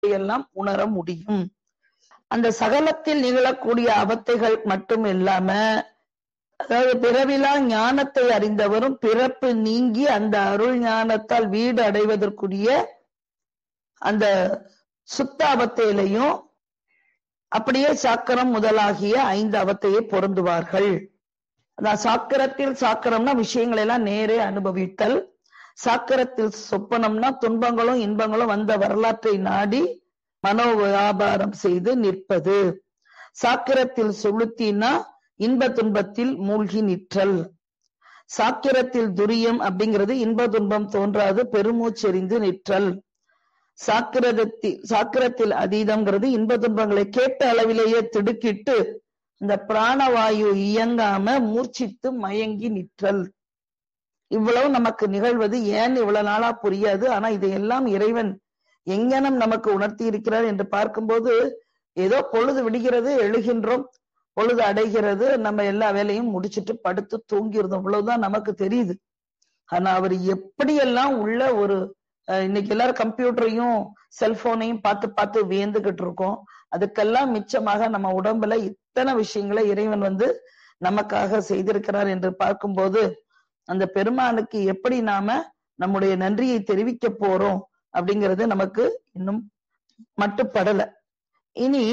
எல்லாம் உணர முடியும் அந்த சகலத்தில் நிகழக்கூடிய அவத்தைகள் மட்டும் இல்லாம அதாவது பிறவிலா ஞானத்தை அறிந்தவரும் பிறப்பு நீங்கி அந்த அருள் ஞானத்தால் வீடு அடைவதற்குரிய அந்த சுத்த அவத்தையிலையும் அப்படியே சாக்கரம் முதலாகிய ஐந்து அவத்தையை பொருந்துவார்கள் அதான் சாக்கரத்தில் சாக்கரம்னா விஷயங்களை எல்லாம் நேரே அனுபவித்தல் சாக்கரத்தில் சொப்பனம்னா துன்பங்களும் இன்பங்களும் வந்த வரலாற்றை நாடி மனோ வியாபாரம் செய்து நிற்பது சாக்கிரத்தில் சுளுத்தினா இன்ப துன்பத்தில் மூழ்கி நிற்றல் சாக்கிரத்தில் துரியம் அப்படிங்கிறது இன்ப துன்பம் தோன்றாது பெருமூச்செறிந்து நிற்றல் சாக்கிரதத்தில் சாக்கிரத்தில் அதீதம்ங்கிறது இன்ப துன்பங்களை கேட்ட அளவிலேயே திடுக்கிட்டு இந்த பிராணவாயு இயங்காம மூர்ச்சித்து மயங்கி நிற்றல் இவ்வளவு நமக்கு நிகழ்வது ஏன் இவ்வளவு நாளா புரியாது ஆனா இதையெல்லாம் இறைவன் எங்கனம் நமக்கு உணர்த்தி இருக்கிறார் என்று பார்க்கும்போது ஏதோ பொழுது விடுகிறது எழுகின்றோம் பொழுது அடைகிறது நம்ம எல்லா வேலையும் முடிச்சிட்டு படுத்து தூங்கியிருந்தோம் இவ்வளவுதான் நமக்கு தெரியுது ஆனா அவர் எப்படியெல்லாம் உள்ள ஒரு இன்னைக்கு எல்லாரும் கம்ப்யூட்டரையும் செல்போனையும் பார்த்து பார்த்து வியந்துகிட்டு இருக்கோம் அதுக்கெல்லாம் மிச்சமாக நம்ம உடம்புல இத்தனை விஷயங்களை இறைவன் வந்து நமக்காக செய்திருக்கிறார் என்று பார்க்கும்போது அந்த பெருமானுக்கு எப்படி நாம நம்முடைய நன்றியை தெரிவிக்க போறோம் அப்படிங்கிறது நமக்கு இன்னும் மட்டுப்படல இனி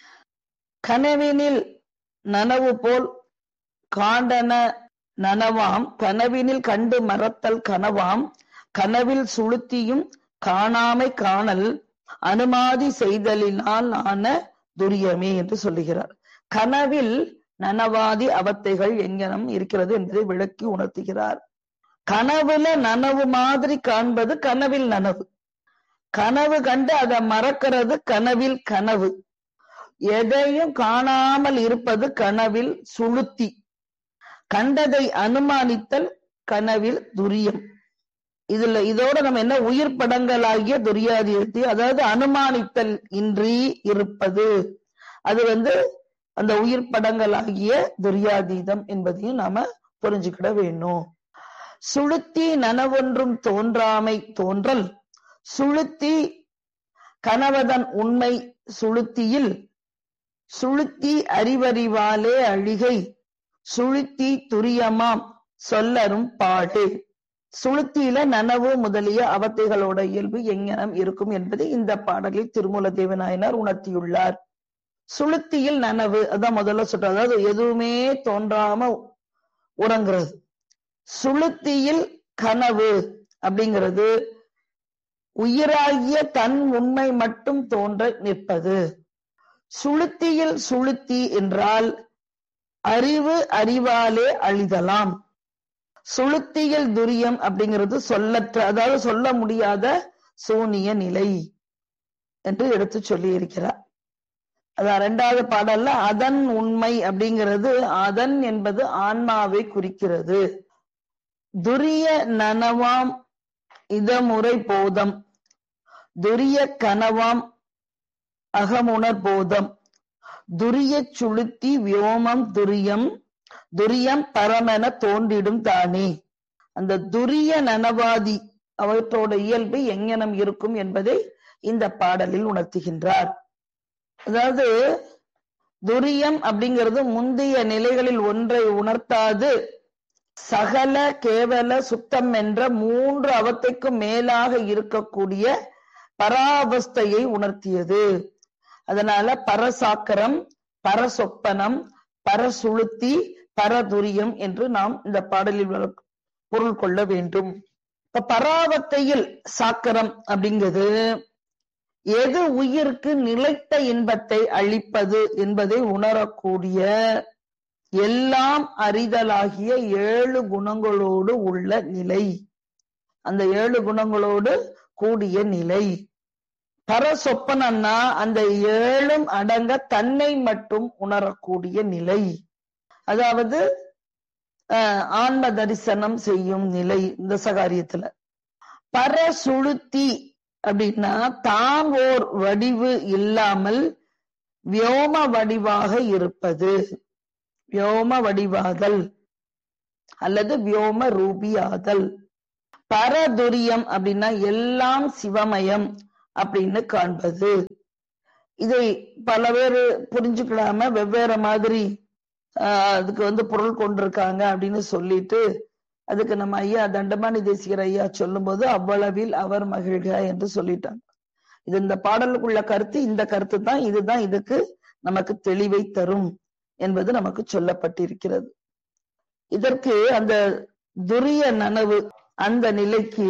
கனவினில் நனவு போல் காண்டன நனவாம் கனவினில் கண்டு மறத்தல் கனவாம் கனவில் சுளுத்தியும் காணாமை காணல் அனுமாதி செய்தலினால் ஆன துரியமே என்று சொல்லுகிறார் கனவில் நனவாதி அவத்தைகள் எங்கனம் இருக்கிறது என்பதை விளக்கி உணர்த்துகிறார் கனவுல நனவு மாதிரி காண்பது கனவில் நனவு கனவு கண்டு அதை மறக்கிறது கனவில் கனவு எதையும் காணாமல் இருப்பது கனவில் சுளுத்தி கண்டதை அனுமானித்தல் கனவில் துரியம் இதுல இதோட நம்ம என்ன உயிர் படங்களாகிய துரியாதியத்தை அதாவது அனுமானித்தல் இன்றி இருப்பது அது வந்து அந்த உயிர் படங்களாகிய துரியாதீதம் என்பதையும் நாம புரிஞ்சுக்கிட வேணும் சுளுத்தி நனவொன்றும் தோன்றாமை தோன்றல் சுளுத்தி கனவதன் உண்மை சுளுத்தியில் சுளுத்தி அறிவறிவாலே அழிகை சுளுத்தி துரியமாம் சொல்லரும் பாடு சுளுத்தியில நனவு முதலிய அவத்தைகளோட இயல்பு எங்கனம் இருக்கும் என்பதை இந்த பாடலில் திருமூல தேவநாயனார் உணர்த்தியுள்ளார் சுளுத்தியில் நனவு அதான் முதல்ல சொல்ற அதாவது எதுவுமே தோன்றாம உறங்குறது சுளுத்தியில் கனவு அப்படிங்கிறது உயிராகிய தன் உண்மை மட்டும் தோன்ற நிற்பது சுளுத்தியில் சுளுத்தி என்றால் அறிவு அறிவாலே அழிதலாம் சுளுத்தியில் துரியம் அப்படிங்கிறது சொல்லற்ற அதாவது சொல்ல முடியாத சூனிய நிலை என்று எடுத்து சொல்லி இருக்கிறார் அதான் இரண்டாவது பாடல்ல அதன் உண்மை அப்படிங்கிறது அதன் என்பது ஆன்மாவை குறிக்கிறது துரிய நனவாம் இதமுறை போதம் துரிய கனவாம் அகமுணர் போதம் துரிய சுளுத்தி வியோமம் துரியம் துரியம் பரமென தோன்றிடும் தானே அந்த துரிய நனவாதி அவற்றோட இயல்பு எங்கனம் இருக்கும் என்பதை இந்த பாடலில் உணர்த்துகின்றார் அதாவது துரியம் அப்படிங்கிறது முந்தைய நிலைகளில் ஒன்றை உணர்த்தாது சகல கேவல சுத்தம் என்ற மூன்று அவத்தைக்கும் மேலாக இருக்கக்கூடிய பராவஸ்தையை உணர்த்தியது அதனால பரசாக்கரம் பரசொப்பனம் பரசுளுத்தி பரதுரியம் என்று நாம் இந்த பாடலில் பொருள் கொள்ள வேண்டும் இப்ப பராவத்தையில் சாக்கரம் அப்படிங்கிறது எது உயிருக்கு நிலைத்த இன்பத்தை அளிப்பது என்பதை உணரக்கூடிய எல்லாம் அறிதலாகிய ஏழு குணங்களோடு உள்ள நிலை அந்த ஏழு குணங்களோடு கூடிய நிலை பரசொப்பனம்னா அந்த ஏழும் அடங்க தன்னை மட்டும் உணரக்கூடிய நிலை அதாவது ஆன்ம தரிசனம் செய்யும் நிலை இந்த சகாரியத்துல பரசுளுத்தி அப்படின்னா தான் ஓர் வடிவு இல்லாமல் வியோம வடிவாக இருப்பது வியோம வடிவாதல் அல்லது வியோம ரூபியாதல் பரதுரியம் அப்படின்னா எல்லாம் சிவமயம் அப்படின்னு காண்பது இதை பல பேர் புரிஞ்சுக்கிடாம வெவ்வேறு மாதிரி ஆஹ் அதுக்கு வந்து பொருள் கொண்டிருக்காங்க அப்படின்னு சொல்லிட்டு அதுக்கு நம்ம ஐயா தண்டபாணி தேசிகர் ஐயா சொல்லும்போது அவ்வளவில் அவர் மகிழ்க என்று சொல்லிட்டாங்க இது இந்த பாடலுக்குள்ள கருத்து இந்த கருத்து தான் இதுதான் இதுக்கு நமக்கு தெளிவை தரும் என்பது நமக்கு சொல்லப்பட்டிருக்கிறது இதற்கு அந்த துரிய நனவு அந்த நிலைக்கு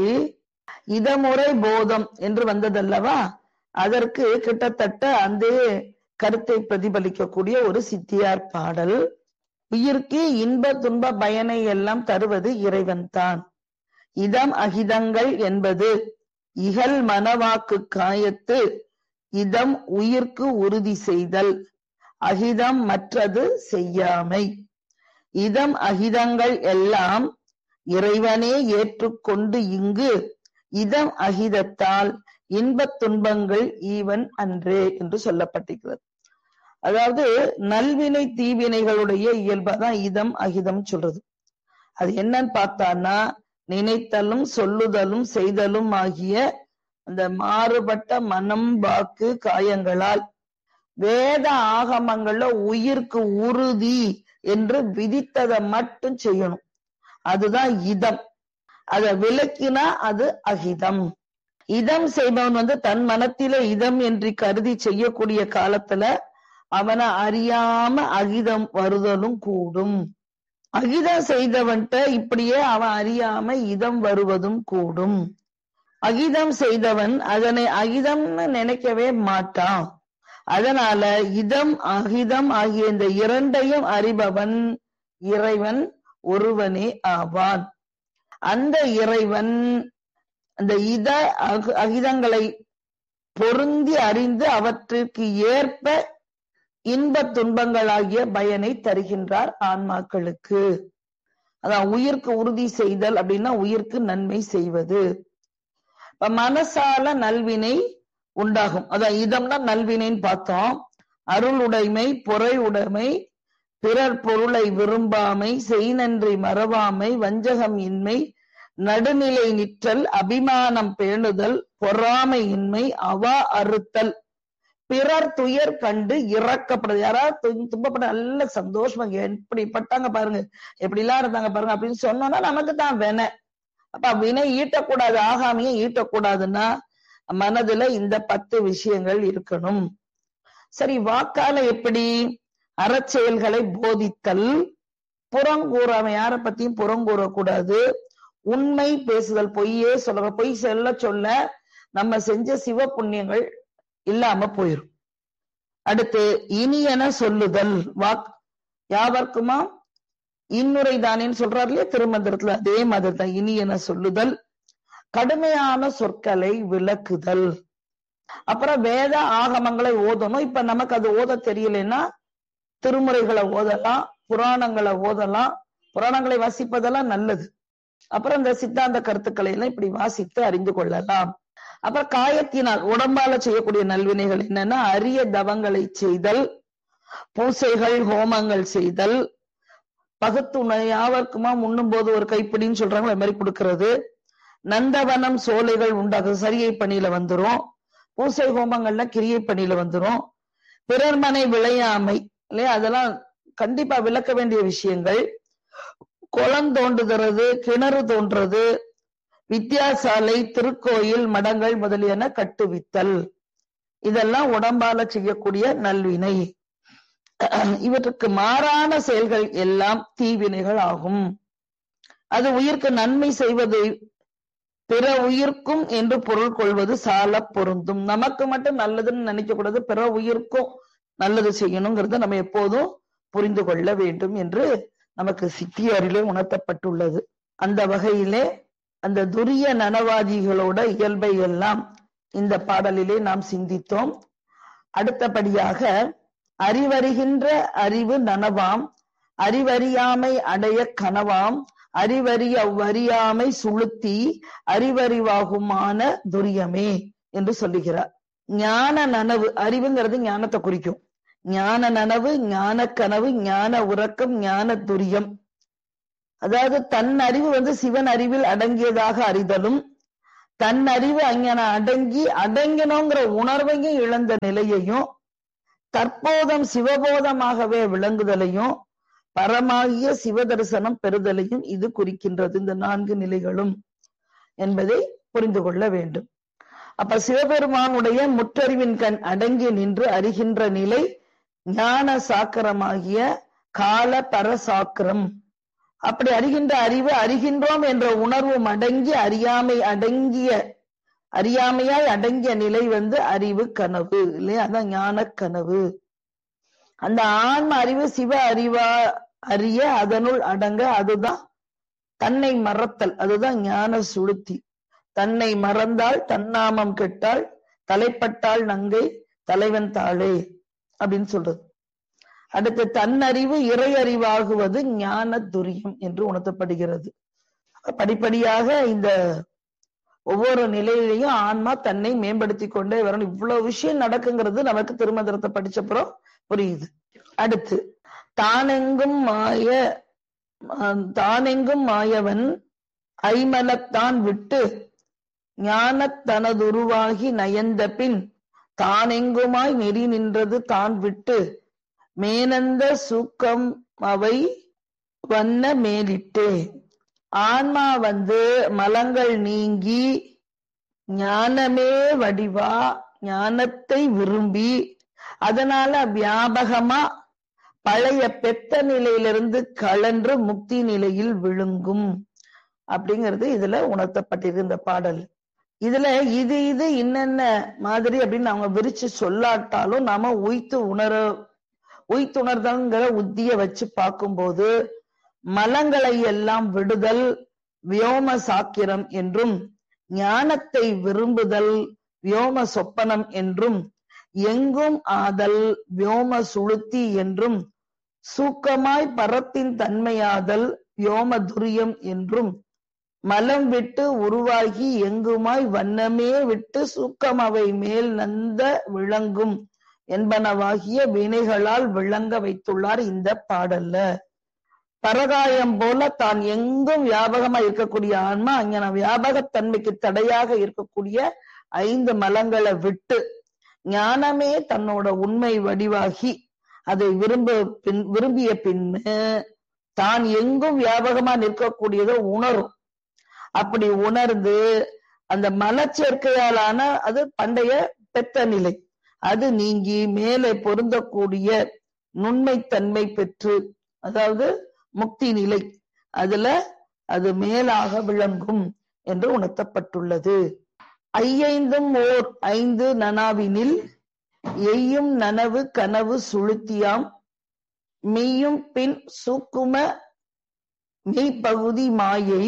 இதமுறை போதம் என்று வந்ததல்லவா அதற்கு கிட்டத்தட்ட அந்த கருத்தை பிரதிபலிக்கக்கூடிய ஒரு சித்தியார் பாடல் உயிர்க்கு இன்ப துன்ப பயனை எல்லாம் தருவது இறைவன் தான் இதம் அகிதங்கள் என்பது இகல் மனவாக்கு காயத்து இதம் உயிர்க்கு உறுதி செய்தல் அகிதம் மற்றது செய்யாமை இதம் அகிதங்கள் எல்லாம் இறைவனே ஏற்றுக்கொண்டு இங்கு இதம் அகிதத்தால் இன்பத் துன்பங்கள் ஈவன் அன்றே என்று சொல்லப்பட்டிருக்கிறது அதாவது நல்வினை தீவினைகளுடைய இயல்பாதான் இதம் அகிதம் சொல்றது அது என்னன்னு பார்த்தான்னா நினைத்தலும் சொல்லுதலும் செய்தலும் ஆகிய அந்த மாறுபட்ட மனம் வாக்கு காயங்களால் வேத ஆகமங்கள்ல உயிர்க்கு உறுதி என்று விதித்ததை மட்டும் செய்யணும் அதுதான் இதம் அத விளக்கினா அது அகிதம் இதம் செய்பவன் வந்து தன் மனத்தில இதம் என்று கருதி செய்யக்கூடிய காலத்துல அவனை அறியாம அகிதம் வருதலும் கூடும் அகிதம் செய்தவன்ட்ட இப்படியே அவன் அறியாம இதம் வருவதும் கூடும் அகிதம் செய்தவன் அதனை அகிதம்னு நினைக்கவே மாட்டான் அதனால இதம் அகிதம் ஆகிய இந்த இரண்டையும் அறிபவன் இறைவன் ஒருவனே ஆவான் அந்த இறைவன் அந்த இத அக- அகிதங்களை பொருந்தி அறிந்து அவற்றிற்கு ஏற்ப இன்ப துன்பங்களாகிய பயனை தருகின்றார் ஆன்மாக்களுக்கு அதான் உயிர்க்கு உறுதி செய்தல் அப்படின்னா உயிர்க்கு நன்மை செய்வது இப்ப மனசால நல்வினை உண்டாகும் அதான் இதம்னா நல்வினைன்னு பார்த்தோம் அருள் உடைமை பொறை உடைமை பிறர் பொருளை விரும்பாமை செய்நன்றி மறவாமை வஞ்சகம் இன்மை நடுநிலை நிற்றல் அபிமானம் பேணுதல் பொறாமை இன்மை அவா அறுத்தல் பிறர் துயர் கண்டு இறக்கப்படுது யாராவது து- துன்பப்பட நல்ல சந்தோஷமா எப்படி பட்டாங்க பாருங்க எப்படி எல்லாம் இருந்தாங்க பாருங்க அப்படின்னு சொன்னோம்னா நமக்கு தான் வென அப்ப வினை ஈட்டக்கூடாது ஆகாமையும் ஈட்டக்கூடாதுன்னா மனதுல இந்த பத்து விஷயங்கள் இருக்கணும் சரி வாக்கால எப்படி அறச்செயல்களை போதித்தல் புறங்கூறாம யார பத்தியும் புறங்கூறக்கூடாது உண்மை பேசுதல் பொய்யே சொல்ற பொய் சொல்ல சொல்ல நம்ம செஞ்ச சிவ புண்ணியங்கள் இல்லாம போயிரும் அடுத்து இனியன சொல்லுதல் வாக் யாவர்க்குமா இன்னுரை தானேன்னு சொல்றாரு இல்லையா திருமந்திரத்துல அதே மாதிரி தான் இனியன சொல்லுதல் கடுமையான சொற்களை விளக்குதல் அப்புறம் வேத ஆகமங்களை ஓதணும் இப்ப நமக்கு அது ஓத தெரியலன்னா திருமுறைகளை ஓதலாம் புராணங்களை ஓதலாம் புராணங்களை வாசிப்பதெல்லாம் நல்லது அப்புறம் இந்த சித்தாந்த கருத்துக்களை எல்லாம் இப்படி வாசித்து அறிந்து கொள்ளலாம் அப்புறம் காயத்தினால் உடம்பால செய்யக்கூடிய நல்வினைகள் என்னன்னா அரிய தவங்களை செய்தல் பூசைகள் ஹோமங்கள் செய்தல் பகுத்துணை யாவர்க்குமா உண்ணும் போது ஒரு கைப்பிடின்னு சொல்றாங்களோ அது மாதிரி கொடுக்கறது நந்தவனம் சோலைகள் உண்டாகுது சரியை பணியில வந்துரும் பூசை ஹோமங்கள்ல கிரியை பணியில வந்துரும் பிறர் மனை விளையாமை இல்லையா அதெல்லாம் கண்டிப்பா விளக்க வேண்டிய விஷயங்கள் குளம் தோண்டுகிறது கிணறு தோன்றது வித்தியாசாலை திருக்கோயில் மடங்கள் முதலியன கட்டுவித்தல் இதெல்லாம் உடம்பால செய்யக்கூடிய நல்வினை இவற்றுக்கு மாறான செயல்கள் எல்லாம் தீவினைகள் ஆகும் அது உயிர்க்கு நன்மை செய்வதை பிற உயிர்க்கும் என்று பொருள் கொள்வது சால பொருந்தும் நமக்கு மட்டும் நல்லதுன்னு நினைக்க கூடாது பிற உயிர்க்கும் நல்லது செய்யணுங்கிறத நம்ம எப்போதும் புரிந்து கொள்ள வேண்டும் என்று நமக்கு சித்தியாரிலே உணர்த்தப்பட்டுள்ளது அந்த வகையிலே அந்த துரிய நனவாதிகளோட இயல்பை எல்லாம் இந்த பாடலிலே நாம் சிந்தித்தோம் அடுத்தபடியாக அறிவறிகின்ற அறிவு நனவாம் அறிவறியாமை அடைய கனவாம் அறிவறி அவ்வறியாமை சுளுத்தி அறிவறிவாகுமான துரியமே என்று சொல்லுகிறார் ஞான நனவு அறிவுங்கிறது ஞானத்தை குறிக்கும் ஞான நனவு ஞான கனவு ஞான உறக்கம் ஞான துரியம் அதாவது தன் அறிவு வந்து சிவன் அறிவில் அடங்கியதாக அறிதலும் தன் அறிவு அஞ்ஞான அடங்கி அடங்கினோங்கிற உணர்வையும் இழந்த நிலையையும் தற்போதம் சிவபோதமாகவே விளங்குதலையும் பரமாகிய சிவதரிசனம் பெறுதலையும் இது குறிக்கின்றது இந்த நான்கு நிலைகளும் என்பதை புரிந்து கொள்ள வேண்டும் அப்ப சிவபெருமானுடைய முற்றறிவின் கண் அடங்கி நின்று அறிகின்ற நிலை ஞான சாக்கரமாகிய கால பரசாக்கரம் அப்படி அறிகின்ற அறிவு அறிகின்றோம் என்ற உணர்வும் அடங்கி அறியாமை அடங்கிய அறியாமையாய் அடங்கிய நிலை வந்து அறிவு கனவு இல்லையா அதான் ஞான கனவு அந்த ஆன்ம அறிவு சிவ அறிவா அறிய அதனுள் அடங்க அதுதான் தன்னை மறத்தல் அதுதான் ஞான சுளுத்தி தன்னை மறந்தால் தன்னாமம் கெட்டால் தலைப்பட்டால் நங்கை தலைவன் தாளே அப்படின்னு சொல்றது அடுத்து தன்னறிவு இறை அறிவாகுவது ஞான துரியம் என்று உணர்த்தப்படுகிறது படிப்படியாக இந்த ஒவ்வொரு நிலையிலையும் ஆன்மா தன்னை மேம்படுத்தி கொண்டே வரணும் இவ்வளவு விஷயம் நடக்குங்கிறது நமக்கு திருமந்திரத்தை படிச்சப்புறம் புரியுது அடுத்து தானெங்கும் மாய தானெங்கும் மாயவன் ஐமலத்தான் விட்டு ஞானத்தனதுருவாகி நயந்த பின் தானெங்குமாய் நெறி நின்றது தான் விட்டு மேனந்த சூக்கம் அவை வண்ண மேலிட்டே ஆன்மா வந்து மலங்கள் நீங்கி ஞானமே வடிவா ஞானத்தை விரும்பி அதனால வியாபகமா பழைய பெத்த நிலையிலிருந்து கலன்று முக்தி நிலையில் விழுங்கும் அப்படிங்கிறது இதுல உணர்த்தப்பட்டிருக்கு இந்த பாடல் இதுல இது இது இன்னென்ன மாதிரி அப்படின்னு அவங்க விரிச்சு சொல்லாட்டாலும் நாம உய்த்து உணர உய்த்துணர்தல்ங்கிற உத்திய வச்சு பார்க்கும்போது மலங்களை எல்லாம் விடுதல் வியோம சாக்கிரம் என்றும் ஞானத்தை விரும்புதல் வியோம சொப்பனம் என்றும் எங்கும் ஆதல் வியோம சுளுத்தி என்றும் சூக்கமாய் பரத்தின் தன்மையாதல் வியோம துரியம் என்றும் மலம் விட்டு உருவாகி எங்குமாய் வண்ணமே விட்டு சூக்கம் அவை மேல் நந்த விளங்கும் என்பனவாகிய வினைகளால் விளங்க வைத்துள்ளார் இந்த பாடல்ல பரகாயம் போல தான் எங்கும் வியாபகமா இருக்கக்கூடிய ஆன்மா அங்க வியாபகத்தன்மைக்கு தடையாக இருக்கக்கூடிய ஐந்து மலங்களை விட்டு ஞானமே தன்னோட உண்மை வடிவாகி அதை விரும்ப பின் விரும்பிய பின்னு தான் எங்கும் வியாபகமா நிற்கக்கூடியதை உணரும் அப்படி உணர்ந்து அந்த மலச்சேர்க்கையாலான அது பண்டைய பெத்த நிலை அது நீங்கி மேலே பொருந்தக்கூடிய நுண்மைத்தன்மை பெற்று அதாவது முக்தி நிலை அதுல அது மேலாக விளங்கும் என்று உணர்த்தப்பட்டுள்ளது ஐயைந்தும் ஓர் ஐந்து நனாவினில் எய்யும் நனவு கனவு சுளுத்தியாம் மெய்யும் பின் சூக்கும மெய்ப்பகுதி மாயை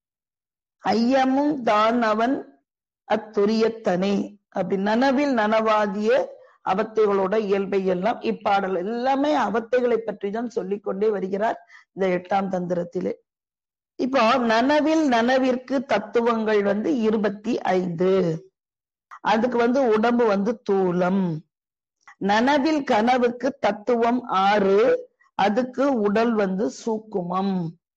ஐயமும் தான் அவன் அத்துரியத்தனே அப்படி நனவில் நனவாதிய அவத்தைகளோட இயல்பை எல்லாம் இப்பாடல் எல்லாமே அவத்தைகளை பற்றி தான் சொல்லிக்கொண்டே வருகிறார் இந்த எட்டாம் தந்திரத்திலே இப்போ நனவில் நனவிற்கு தத்துவங்கள் வந்து இருபத்தி ஐந்து அதுக்கு வந்து உடம்பு வந்து தூலம் நனவில் கனவுக்கு தத்துவம் ஆறு அதுக்கு உடல் வந்து சூக்குமம்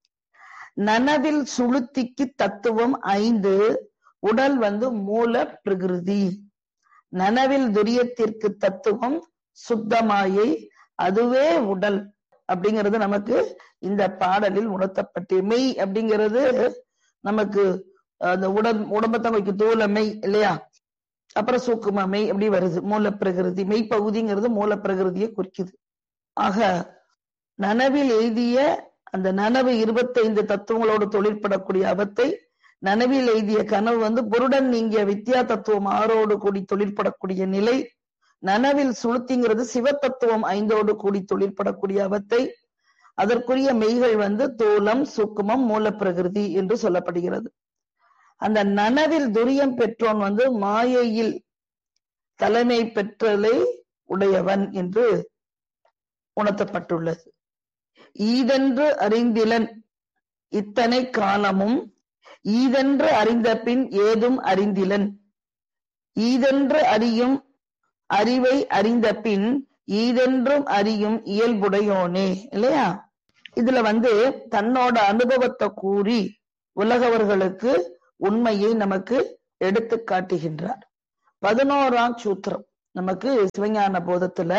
நனவில் சுளுத்திக்கு தத்துவம் ஐந்து உடல் வந்து மூல பிரகிருதி நனவில் துரியத்திற்கு தத்துவம் சுத்தமாயை அதுவே உடல் அப்படிங்கிறது நமக்கு இந்த பாடலில் உணர்த்தப்பட்டு மெய் அப்படிங்கிறது நமக்கு அந்த உடல் உடம்பத்தான் வைக்கும் தூள மெய் இல்லையா அப்புறம் சூக்கும மெய் அப்படி வருது மூல பிரகிருதி மெய் பகுதிங்கிறது மூல பிரகிருதியை குறிக்குது ஆக நனவில் எய்திய அந்த நனவு இருபத்தைந்து தத்துவங்களோடு தொழிற்படக்கூடிய அவத்தை நனவில் எய்திய கனவு வந்து பொருடன் நீங்கிய வித்யா தத்துவம் ஆறோடு கூடி தொழிற்படக்கூடிய நிலை நனவில் சுளுத்திங்கிறது சிவ தத்துவம் ஐந்தோடு கூடி தொழிற்படக்கூடிய அவத்தை அதற்குரிய மெய்கள் வந்து தூலம் சுக்குமம் மூல பிரகிருதி என்று சொல்லப்படுகிறது அந்த நனவில் துரியம் பெற்றோன் வந்து மாயையில் தலைமை பெற்றலை உடையவன் என்று உணர்த்தப்பட்டுள்ளது ஈதென்று அறிந்திலன் இத்தனை காலமும் ஈதென்று அறிந்த பின் ஏதும் அறிந்திலன் ஈதென்று அறியும் அறிவை அறிந்த பின் ஈதென்றும் அறியும் இயல்புடையோனே இல்லையா இதுல வந்து தன்னோட அனுபவத்தை கூறி உலகவர்களுக்கு உண்மையை நமக்கு எடுத்து காட்டுகின்றார் பதினோராம் சூத்திரம் நமக்கு சிவஞான போதத்துல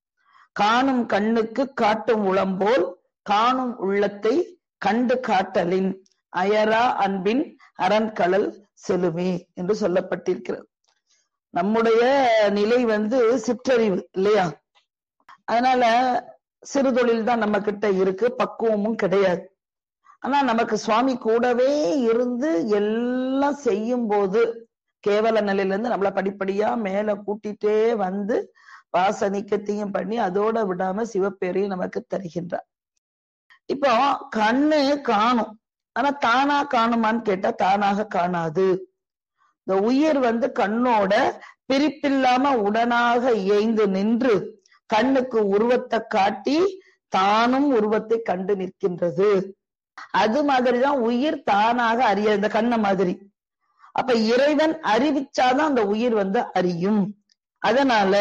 காணும் கண்ணுக்கு காட்டும் உளம்போல் காணும் உள்ளத்தை கண்டு காட்டலின் அயரா அன்பின் அரண்கடல் செலுமே என்று சொல்லப்பட்டிருக்கிறது நம்முடைய நிலை வந்து சிற்றறிவு இல்லையா அதனால சிறு தொழில் தான் நம்ம கிட்ட இருக்கு பக்குவமும் கிடையாது ஆனா நமக்கு சுவாமி கூடவே இருந்து எல்லாம் செய்யும் போது கேவல நிலையில இருந்து நம்மள படிப்படியா மேல கூட்டிட்டே வந்து வாசனிக்கத்தையும் பண்ணி அதோட விடாம சிவப்பேரையும் நமக்கு தருகின்றார் இப்போ கண்ணு காணும் ஆனா தானா காணுமான்னு கேட்டா தானாக காணாது இந்த உயிர் வந்து கண்ணோட பிரிப்பில்லாம உடனாக இயைந்து நின்று கண்ணுக்கு உருவத்தை காட்டி தானும் உருவத்தை கண்டு நிற்கின்றது அது மாதிரிதான் உயிர் தானாக அறிய இந்த கண்ண மாதிரி அப்ப இறைவன் அறிவிச்சாதான் அந்த உயிர் வந்து அறியும் அதனால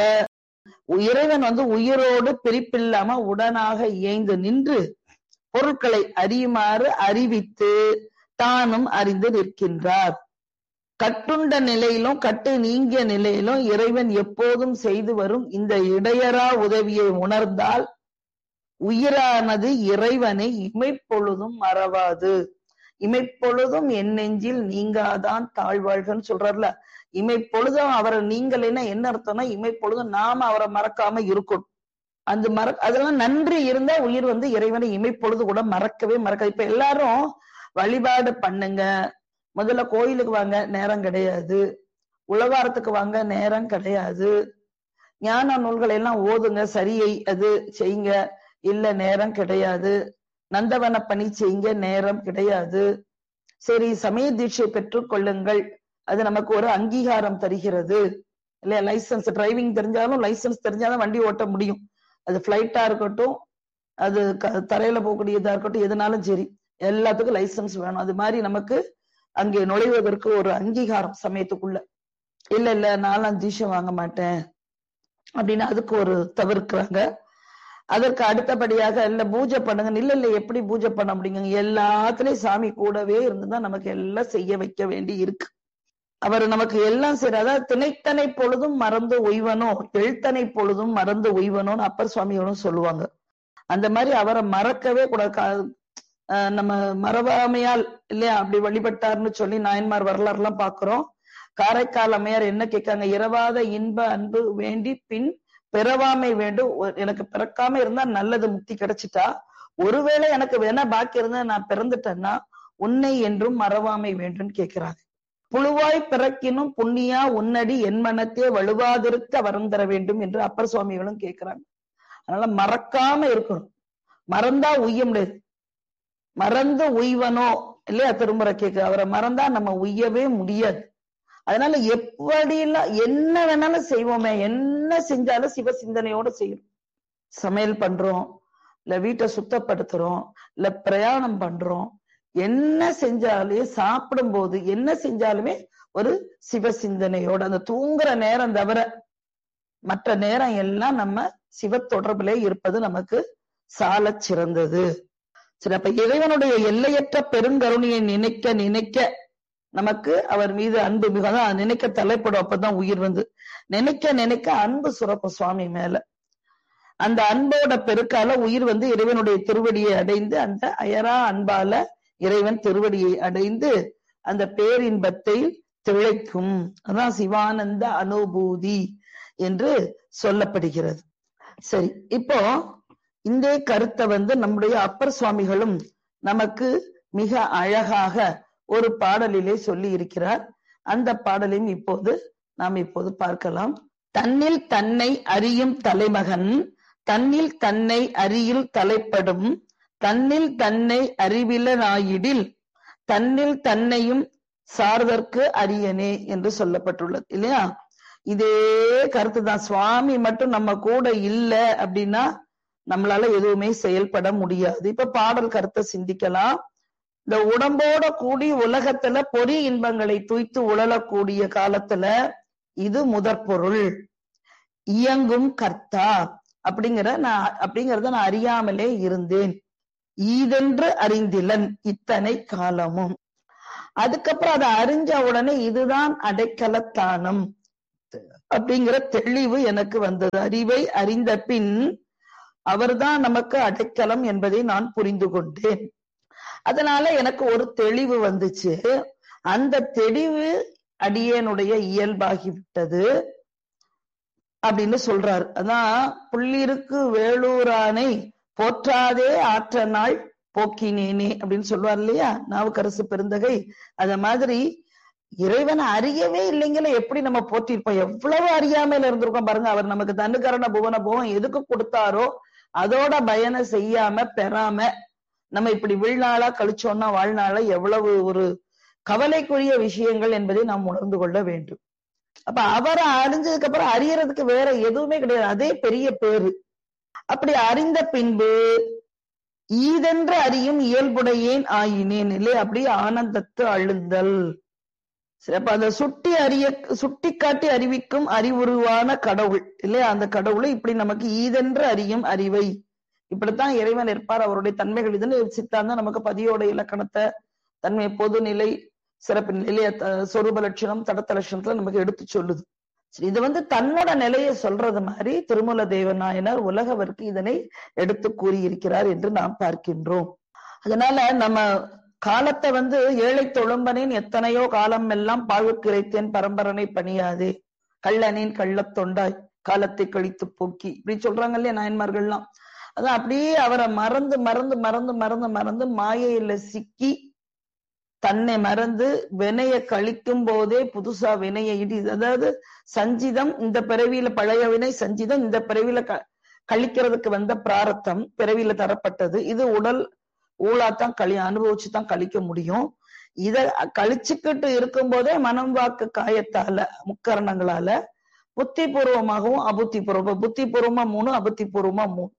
இறைவன் வந்து உயிரோடு பிரிப்பில்லாம உடனாக இயைந்து நின்று பொருட்களை அறியுமாறு அறிவித்து தானும் அறிந்து நிற்கின்றார் கட்டுண்ட நிலையிலும் கட்டு நீங்கிய நிலையிலும் இறைவன் எப்போதும் செய்து வரும் இந்த இடையரா உதவியை உணர்ந்தால் உயிரானது இறைவனை இமைப்பொழுதும் மறவாது இமைப்பொழுதும் என் நெஞ்சில் நீங்காதான் தாழ்வாழ்கன்னு சொல்றாருல இமைப்பொழுதும் அவரை நீங்களேன்னா என்ன அர்த்தம்னா இமைப்பொழுதும் நாம அவரை மறக்காம இருக்கணும் அந்த மற அதெல்லாம் நன்றி இருந்தா உயிர் வந்து இறைவனை இமைப்பொழுது கூட மறக்கவே மறக்காது இப்ப எல்லாரும் வழிபாடு பண்ணுங்க முதல்ல கோயிலுக்கு வாங்க நேரம் கிடையாது உழவாரத்துக்கு வாங்க நேரம் கிடையாது ஞான நூல்களை எல்லாம் ஓதுங்க சரியை அது செய்யுங்க இல்ல நேரம் கிடையாது நந்தவன பணி செய்யுங்க நேரம் கிடையாது சரி சமய தீட்சை பெற்றுக் கொள்ளுங்கள் அது நமக்கு ஒரு அங்கீகாரம் தருகிறது இல்லையா லைசன்ஸ் டிரைவிங் தெரிஞ்சாலும் லைசன்ஸ் தெரிஞ்சாதான் வண்டி ஓட்ட முடியும் அது பிளைட்டா இருக்கட்டும் அது தரையில போகக்கூடியதா இருக்கட்டும் எதுனாலும் சரி எல்லாத்துக்கும் லைசன்ஸ் வேணும் அது மாதிரி நமக்கு அங்கே நுழைவதற்கு ஒரு அங்கீகாரம் சமயத்துக்குள்ள இல்ல இல்ல நாலாம் தீஷம் வாங்க மாட்டேன் அப்படின்னு அதுக்கு ஒரு தவிர்க்கிறாங்க அதற்கு அடுத்தபடியாக இல்ல பூஜை பண்ணுங்க இல்ல இல்ல எப்படி பூஜை பண்ண முடியுங்க எல்லாத்துலயும் சாமி கூடவே இருந்துதான் நமக்கு எல்லாம் செய்ய வைக்க வேண்டி இருக்கு அவர் நமக்கு எல்லாம் சரி அதாவது திணைத்தனை பொழுதும் மறந்து ஒய்வனோ எழுத்தனை பொழுதும் மறந்து ஒய்வனோன்னு அப்பர் சுவாமியோடும் சொல்லுவாங்க அந்த மாதிரி அவரை மறக்கவே கூடாது நம்ம மரபாமையால் இல்லையா அப்படி வழிபட்டார்னு சொல்லி நாயன்மார் வரலாறு எல்லாம் பாக்குறோம் காரைக்கால் அம்மையார் என்ன கேட்காங்க இரவாத இன்ப அன்பு வேண்டி பின் பிறவாமை வேண்டும் எனக்கு பிறக்காம இருந்தா நல்லது முக்தி கிடைச்சிட்டா ஒருவேளை எனக்கு வேணா பாக்கி இருந்தா நான் பிறந்துட்டேன்னா உன்னை என்றும் மறவாமை வேண்டும் கேட்கிறாங்க புழுவாய் பிறக்கினும் புண்ணியா உன்னடி என் மனத்தே வலுவாதிருக்க வரம் தர வேண்டும் என்று அப்பர் சுவாமிகளும் கேட்கிறாங்க அதனால மறக்காம இருக்கணும் மறந்தா உய்ய முடியாது மறந்து உய்வனோ இல்லையா திருமுறை கேட்க அவரை மறந்தா நம்ம உய்யவே முடியாது அதனால எப்படிலாம் என்ன வேணாலும் செய்வோமே என்ன செஞ்சாலும் சிவ சிந்தனையோட செய்யணும் சமையல் பண்றோம் இல்ல வீட்டை சுத்தப்படுத்துறோம் இல்ல பிரயாணம் பண்றோம் என்ன செஞ்சாலே சாப்பிடும் போது என்ன செஞ்சாலுமே ஒரு சிவ சிந்தனையோட அந்த தூங்குற நேரம் தவிர மற்ற நேரம் எல்லாம் நம்ம சிவ தொடர்பிலே இருப்பது நமக்கு சால சிறந்தது சரி அப்ப இறைவனுடைய எல்லையற்ற பெருங்கருணையை நினைக்க நினைக்க நமக்கு அவர் மீது அன்பு மிக நினைக்க தலைப்படும் அப்பதான் உயிர் வந்து நினைக்க நினைக்க அன்பு சுரக்கும் சுவாமி மேல அந்த அன்போட பெருக்கால உயிர் வந்து இறைவனுடைய திருவடியை அடைந்து அந்த அயரா அன்பால இறைவன் திருவடியை அடைந்து அந்த பேரின்பத்தை திளைக்கும் அதான் சிவானந்த அனுபூதி என்று சொல்லப்படுகிறது சரி இப்போ இந்த கருத்தை வந்து நம்முடைய அப்பர் சுவாமிகளும் நமக்கு மிக அழகாக ஒரு பாடலிலே சொல்லி இருக்கிறார் அந்த பாடலையும் இப்போது நாம் இப்போது பார்க்கலாம் தன்னில் தன்னை அறியும் தலைமகன் தன்னில் தன்னை அறியில் தலைப்படும் தன்னில் தன்னை அறிவிலனாயிடில் தன்னில் தன்னையும் சார்தற்கு அரியனே என்று சொல்லப்பட்டுள்ளது இல்லையா இதே கருத்து தான் சுவாமி மட்டும் நம்ம கூட இல்ல அப்படின்னா நம்மளால எதுவுமே செயல்பட முடியாது இப்ப பாடல் கருத்தை சிந்திக்கலாம் இந்த உடம்போட கூடி உலகத்துல பொறி இன்பங்களை தூய்த்து உழலக்கூடிய காலத்துல இது முதற் பொருள் இயங்கும் கர்த்தா அப்படிங்கிற நான் அப்படிங்கறத நான் அறியாமலே இருந்தேன் ஈதென்று அறிந்திலன் இத்தனை காலமும் அதுக்கப்புறம் அதை அறிஞ்ச உடனே இதுதான் அடைக்கலத்தானம் அப்படிங்கிற தெளிவு எனக்கு வந்தது அறிவை அறிந்த பின் அவர்தான் நமக்கு அடைக்கலம் என்பதை நான் புரிந்து கொண்டேன் அதனால எனக்கு ஒரு தெளிவு வந்துச்சு அந்த தெளிவு அடியனுடைய இயல்பாகிவிட்டது அப்படின்னு சொல்றாரு அதான் புள்ளிருக்கு வேலூரானை போற்றாதே ஆற்ற நாள் போக்கினேனே அப்படின்னு சொல்லுவார் இல்லையா நாவுக்கரசு பெருந்தகை அத மாதிரி இறைவனை அறியவே இல்லைங்களே எப்படி நம்ம போற்றிருப்போம் எவ்வளவு அறியாமையில இருந்திருக்கோம் பாருங்க அவர் நமக்கு தனுகரண புவன போகம் எதுக்கு கொடுத்தாரோ அதோட பயனை செய்யாம பெறாம நம்ம இப்படி விழ்நாளா கழிச்சோம்னா வாழ்நாள எவ்வளவு ஒரு கவலைக்குரிய விஷயங்கள் என்பதை நாம் உணர்ந்து கொள்ள வேண்டும் அப்ப அவரை அறிஞ்சதுக்கு அப்புறம் அறியறதுக்கு வேற எதுவுமே கிடையாது அதே பெரிய பேரு அப்படி அறிந்த பின்பு ஈதென்று அறியும் இயல்புடையேன் ஆயினேன் இல்லை அப்படி ஆனந்தத்து அழுந்தல் சரி அப்ப அந்த சுட்டி அறிய சுட்டி காட்டி அறிவிக்கும் அறிவுருவான கடவுள் இல்லையா அந்த கடவுளை இப்படி நமக்கு ஈதென்று அறியும் அறிவை இப்படித்தான் இறைவன் இருப்பார் அவருடைய தன்மைகள் இதுன்னு சித்தாந்தம் நமக்கு பதியோட இலக்கணத்தை தன்மை பொதுநிலை சிறப்பு நிலைய சொரூப லட்சணம் தடத்த லட்சணத்துல நமக்கு எடுத்து சொல்லுது சரி இது வந்து தன்னோட நிலையை சொல்றது மாதிரி திருமூல தேவநாயனர் உலகவருக்கு இதனை எடுத்து கூறியிருக்கிறார் என்று நாம் பார்க்கின்றோம் அதனால நம்ம காலத்தை வந்து ஏழை தொழும்பனின் எத்தனையோ காலம் எல்லாம் பாழுக்கு இறைத்தேன் பரம்பரனை பணியாதே கள்ளனின் கள்ளத் தொண்டாய் காலத்தை கழித்து போக்கி இப்படி சொல்றாங்க இல்லையா நாயன்மார்கள்லாம் அதான் அப்படியே அவரை மறந்து மறந்து மறந்து மறந்து மறந்து மாயையில சிக்கி தன்னை மறந்து வினைய கழிக்கும் போதே புதுசா வினையை இடி அதாவது சஞ்சிதம் இந்த பிறவியில பழைய வினை சஞ்சிதம் இந்த பிறவியில க கழிக்கிறதுக்கு வந்த பிராரத்தம் பிறவியில தரப்பட்டது இது உடல் ஊழாத்தான் கழி அனுபவிச்சு தான் கழிக்க முடியும் இத கழிச்சுக்கிட்டு இருக்கும் போதே மனம் வாக்கு காயத்தால முக்கரணங்களால புத்தி பூர்வமாகவும் அபுத்தி பூர்வம் புத்தி பூர்வமா மூணு அபுத்தி பூர்வமா மூணு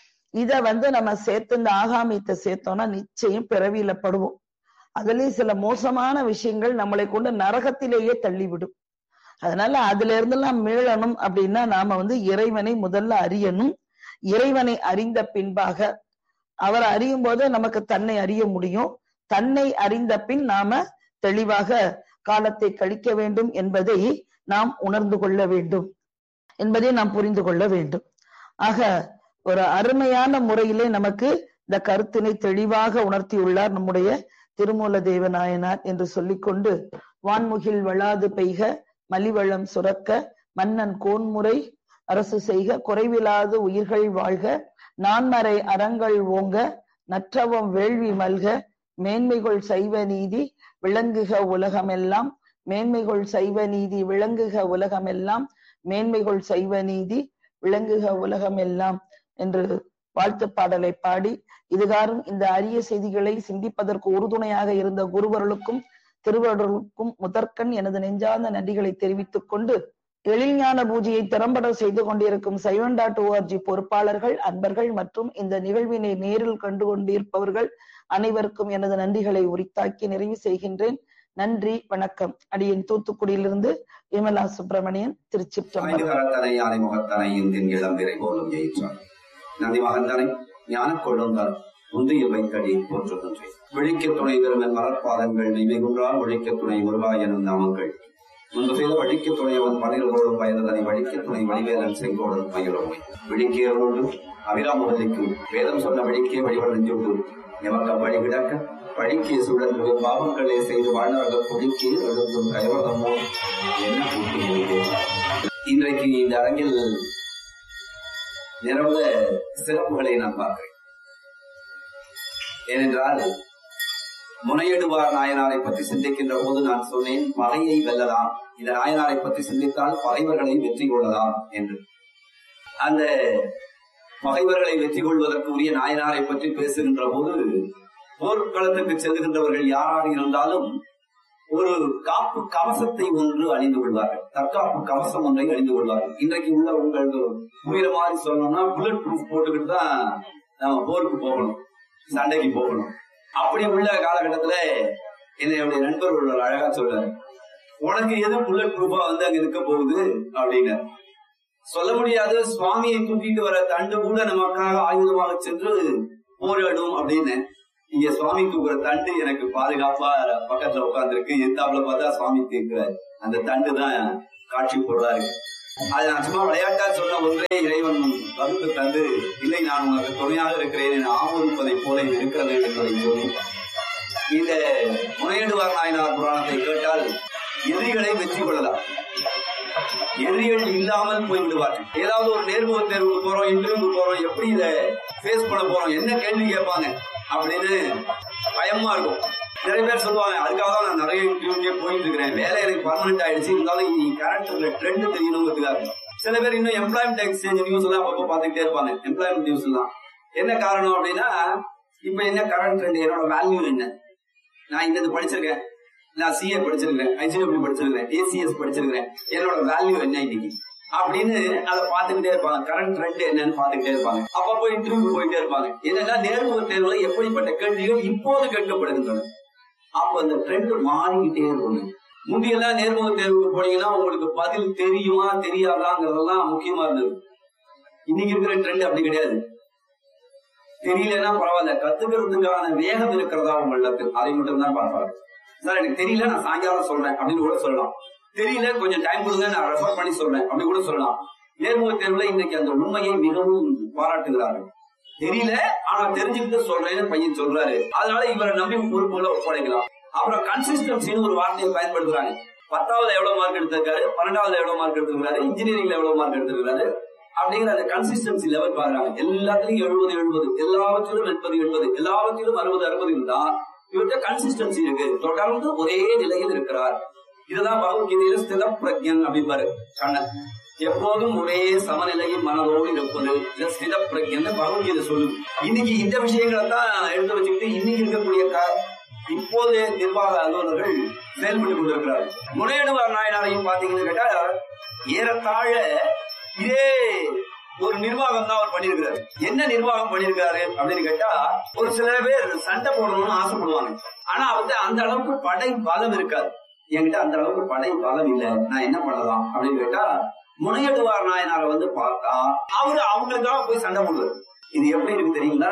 இத வந்து நம்ம சேர்த்து இந்த ஆகாமியத்தை சேர்த்தோம்னா நிச்சயம் பிறவியில படுவோம் அதுலயும் சில மோசமான விஷயங்கள் நம்மளை கொண்டு நரகத்திலேயே தள்ளிவிடும் அதனால அதுல இருந்தெல்லாம் மீளணும் அப்படின்னா நாம வந்து இறைவனை முதல்ல அறியணும் இறைவனை அறிந்த பின்பாக அவர் அறியும் போது நமக்கு தன்னை அறிய முடியும் தன்னை அறிந்த பின் நாம தெளிவாக காலத்தை கழிக்க வேண்டும் என்பதை நாம் உணர்ந்து கொள்ள வேண்டும் என்பதை நாம் புரிந்து கொள்ள வேண்டும் ஆக ஒரு அருமையான முறையிலே நமக்கு இந்த கருத்தினை தெளிவாக உணர்த்தியுள்ளார் நம்முடைய திருமூல தேவநாயனார் என்று சொல்லிக்கொண்டு வான்முகில் வளாது பெய்க மலிவளம் சுரக்க மன்னன் கோன்முறை அரசு செய்க குறைவிலாது உயிர்கள் வாழ்க நான்மறை அறங்கள் ஓங்க நற்றவம் வேள்வி மல்க மேன்மைகள் சைவ நீதி விளங்குக உலகமெல்லாம் மேன்மைகள் சைவ நீதி விளங்குக உலகமெல்லாம் மேன்மைகள் சைவ நீதி விளங்குக உலகமெல்லாம் என்று வாழ்த்து பாடலை பாடி இதுகாரும் இந்த அரிய செய்திகளை சிந்திப்பதற்கு உறுதுணையாக இருந்த குருவர்களுக்கும் திருவருளுக்கும் முதற்கண் எனது நெஞ்சார்ந்த நன்றிகளை தெரிவித்துக் கொண்டு எழில்ஞான பூஜையை திறம்பட செய்து கொண்டிருக்கும் சைவன் டாட் ஓஆர்ஜி பொறுப்பாளர்கள் அன்பர்கள் மற்றும் இந்த நிகழ்வினை நேரில் கண்டு கொண்டிருப்பவர்கள் அனைவருக்கும் எனது நன்றிகளை உரித்தாக்கி நிறைவு செய்கின்றேன் நன்றி வணக்கம் அடியன் தூத்துக்குடியிலிருந்து விமலா சுப்பிரமணியன் திருச்சிற்றம்பலம் கரத்தனை யானை முகத்தனை இந்தின் இளம்பிரை போலும் ஜெயிற்றார் நந்தி மகந்தனை ஞான கொள்ளுங்கள் முந்தைய வைத்தடி போற்றுகின்றேன் விழிக்க துணை பெருமன் மலர்பாதங்கள் நெய்மைகுன்றால் ஒழிக்க துணை முருகா எனும் நாமங்கள் முன்பு செய்த வழிக்க துணையவன் பணிகளோடும் பயந்ததனை வழிக்க துணை வழிவேலன் செங்கோடன் மயிலோமை விழிக்கியவரோடு அபிராமவல்லிக்கும் வேதம் சொன்ன வழிக்கே வழிபட நெஞ்சோடு எமக்கம் வழி கிடக்க வழிக்கிய சுழன்று பாவங்களே செய்து வாழ்நரக குடிக்கு எழுந்தும் கைவரமோ என்ன கூட்டி இன்றைக்கு இந்த அரங்கில் நிறந்த சிறப்புகளை நான் பார்க்கிறேன் ஏனென்றால் முனையிடுவார் நாயனாரை பற்றி சிந்திக்கின்ற போது நான் சொன்னேன் பகையை வெல்லலாம் இந்த நாயனாரை பற்றி சிந்தித்தால் பகைவர்களை வெற்றி கொள்ளலாம் என்று அந்த பகைவர்களை வெற்றி கொள்வதற்கு உரிய நாயனாரை பற்றி பேசுகின்ற போது போர்க்களத்துக்கு செல்கின்றவர்கள் யாராக இருந்தாலும் ஒரு காப்பு கவசத்தை ஒன்று அணிந்து கொள்வார்கள் தற்காப்பு கவசம் ஒன்றை அணிந்து கொள்வார்கள் இன்றைக்கு உள்ள உங்களுக்கு புரியுற மாதிரி சொல்லணும்னா புல்லட் ப்ரூஃப் போட்டுக்கிட்டு தான் நம்ம போருக்கு போகணும் சண்டைக்கு போகணும் அப்படி உள்ள காலகட்டத்துல என்னுடைய நண்பர் ஒரு அழகா சொல்றாரு உனக்கு எது புல்லட் ப்ரூஃபா வந்து அங்க இருக்க போகுது அப்படின்னு சொல்ல முடியாது சுவாமியை தூக்கிட்டு வர தண்டு கூட நமக்காக ஆயுதமாக சென்று போரிடும் அப்படின்னு இங்க சுவாமி தூக்குற தண்டு எனக்கு பாதுகாப்பா பக்கத்துல உட்கார்ந்துருக்கு எத்தாப்புல பார்த்தா சுவாமி தூக்குறாரு அந்த தண்டு தான் காட்சி பொருளா இருக்கு அது நான் சும்மா விளையாட்டா சொன்ன ஒன்றே இறைவன் வகுத்து தந்து இல்லை நான் உனக்கு துணையாக இருக்கிறேன் என ஆமோதிப்பதை போல இது இருக்கிறது என்பதை சொல்லி இந்த முனையடுவார் நாயனார் புராணத்தை கேட்டால் எதிரிகளை வெற்றி கொள்ளலாம் எதிரிகள் இல்லாமல் போய் விடுவார்கள் ஏதாவது ஒரு நேர்முக தேர்வுக்கு போறோம் இன்டர்வியூக்கு போறோம் எப்படி இதை ஃபேஸ் பண்ண போறோம் என்ன கேள்வி கேட்பாங்க அப்படின்னு பயமா இருக்கும் நிறைய பேர் சொல்லுவாங்க அதுக்காக தான் நான் நிறைய இன்டர்வியூக்கே போயிட்டு இருக்கிறேன் வேலை எனக்கு பர்மனெண்ட் ஆயிடுச்சு இருந்தாலும் இனி கேரக்டர்ல ட்ரெண்ட் தெரியணுங்கிறதுக்காக சில பேர் இன்னும் எம்ப்ளாய்மெண்ட் எக்ஸ்சேஞ்ச் நியூஸ் எல்லாம் அப்பப்போ பார்த்துக்கிட்டே இருப்பாங்க எம்ப்ளாய்மெண்ட் நியூஸ் எல்லாம் என்ன காரணம் அப்படின்னா இப்ப என்ன கரண்ட் ட்ரெண்ட் என்னோட வேல்யூ என்ன நான் இந்த இது படிச்சிருக்கேன் நான் சிஏ படிச்சிருக்கிறேன் ஐசிடபிள்யூ படிச்சிருக்கிறேன் ஏசிஎஸ் படிச்சிருக்கிறேன் என்னோட வேல்யூ என்ன இன்னைக்கு அப்படின்னு அதை பார்த்துக்கிட்டே இருப்பாங்க கரண்ட் ட்ரெண்ட் என்னன்னு பார்த்துக்கிட்டே இருப்பாங்க அப்பப்போ இன்டர்வியூ போயிட்டே இருப்பாங்க என்னன்னா நேர்முக தேர்வுல எப்படிப்பட்ட கேள்விகள் இப்போது கேட்கப்படுகின்றன அப்ப அந்த ட்ரெண்ட் மாறிக்கிட்டே இருக்கும் முந்தியெல்லாம் நேர்முக தேர்வுக்கு போனீங்கன்னா உங்களுக்கு பதில் தெரியுமா தெரியாதாங்கிறதெல்லாம் முக்கியமா இருந்தது இன்னைக்கு இருக்கிற ட்ரெண்ட் அப்படி கிடையாது தெரியலன்னா பரவாயில்ல கத்துக்கிறதுக்கான வேகம் இருக்கிறதா உங்களுக்கு அதை மட்டும் தான் பார்ப்பாங்க சார் எனக்கு தெரியல நான் சாயங்காலம் சொல்றேன் அப்படின்னு கூட சொல்லலாம் தெரியல கொஞ்சம் டைம் கொடுங்க நான் ரெஃபர் பண்ணி சொல்றேன் அப்படி கூட சொல்லலாம் நேர்முக தேர்வுல இன்னைக்கு அந்த உண்மையை மிகவும் பாராட்டுகிறார்கள் தெரியல ஆனா தெரிஞ்சுக்கிட்டு சொல்றேன்னு பையன் சொல்றாரு அதனால இவரை நம்பி பொறுப்புல ஒப்படைக்கலாம் அப்புறம் கன்சிஸ்டன்சின்னு ஒரு வார்த்தையை பயன்படுத்துறாங்க பத்தாவது எவ்வளவு மார்க் எடுத்திருக்காரு பன்னெண்டாவது எவ்வளவு மார்க் எடுத்திருக்காரு இன்ஜினியரிங்ல எவ்வளவு மார்க் எடுத்திருக்காரு அப்படிங்கிற அந்த கன்சிஸ்டன்சி லெவல் பாக்குறாங்க எல்லாத்துலயும் எழுபது எழுபது எல்லாவற்றிலும் எண்பது எண்பது எல்லாவற்றிலும் அறுபது அறுபது இருந்தா இவர்கிட்ட கன்சிஸ்டன்சி இருக்கு தொடர்ந்து ஒரே நிலையில் இருக்கிறார் இதுதான் பகவத்கீதையில ஸ்தித பிரஜன் அப்படிம்பாரு கண்ணன் எப்போதும் ஒரே சமநிலையில் மனதோடு இருப்பது இது ஸ்தித பிரஜன் பகவத்கீதை சொல்லுது இன்னைக்கு இந்த விஷயங்களை தான் எடுத்து வச்சுக்கிட்டு இன்னைக்கு இருக்கக்கூடிய கா- இப்போதைய நிர்வாக அலுவலர்கள் செயல்பட்டு கொண்டிருக்கிறார்கள் முனையடுவார் நாயனாரையும் பாத்தீங்கன்னு கேட்டா ஏறத்தாழ இதே ஒரு நிர்வாகம் தான் அவர் பண்ணியிருக்கிறாரு என்ன நிர்வாகம் பண்ணியிருக்காரு அப்படின்னு கேட்டா ஒரு சில பேர் சண்டை போடணும்னு ஆசைப்படுவாங்க ஆனா வந்து அந்த அளவுக்கு படை பலம் இருக்காது என்கிட்ட அந்த அளவுக்கு படை பலம் இல்ல நான் என்ன பண்ணலாம் அப்படின்னு கேட்டா முனையடுவார் நாயனாரை வந்து பார்த்தா அவரு அவங்களுக்காக போய் சண்டை போடுவார் இது எப்படி இருக்கு தெரியுங்களா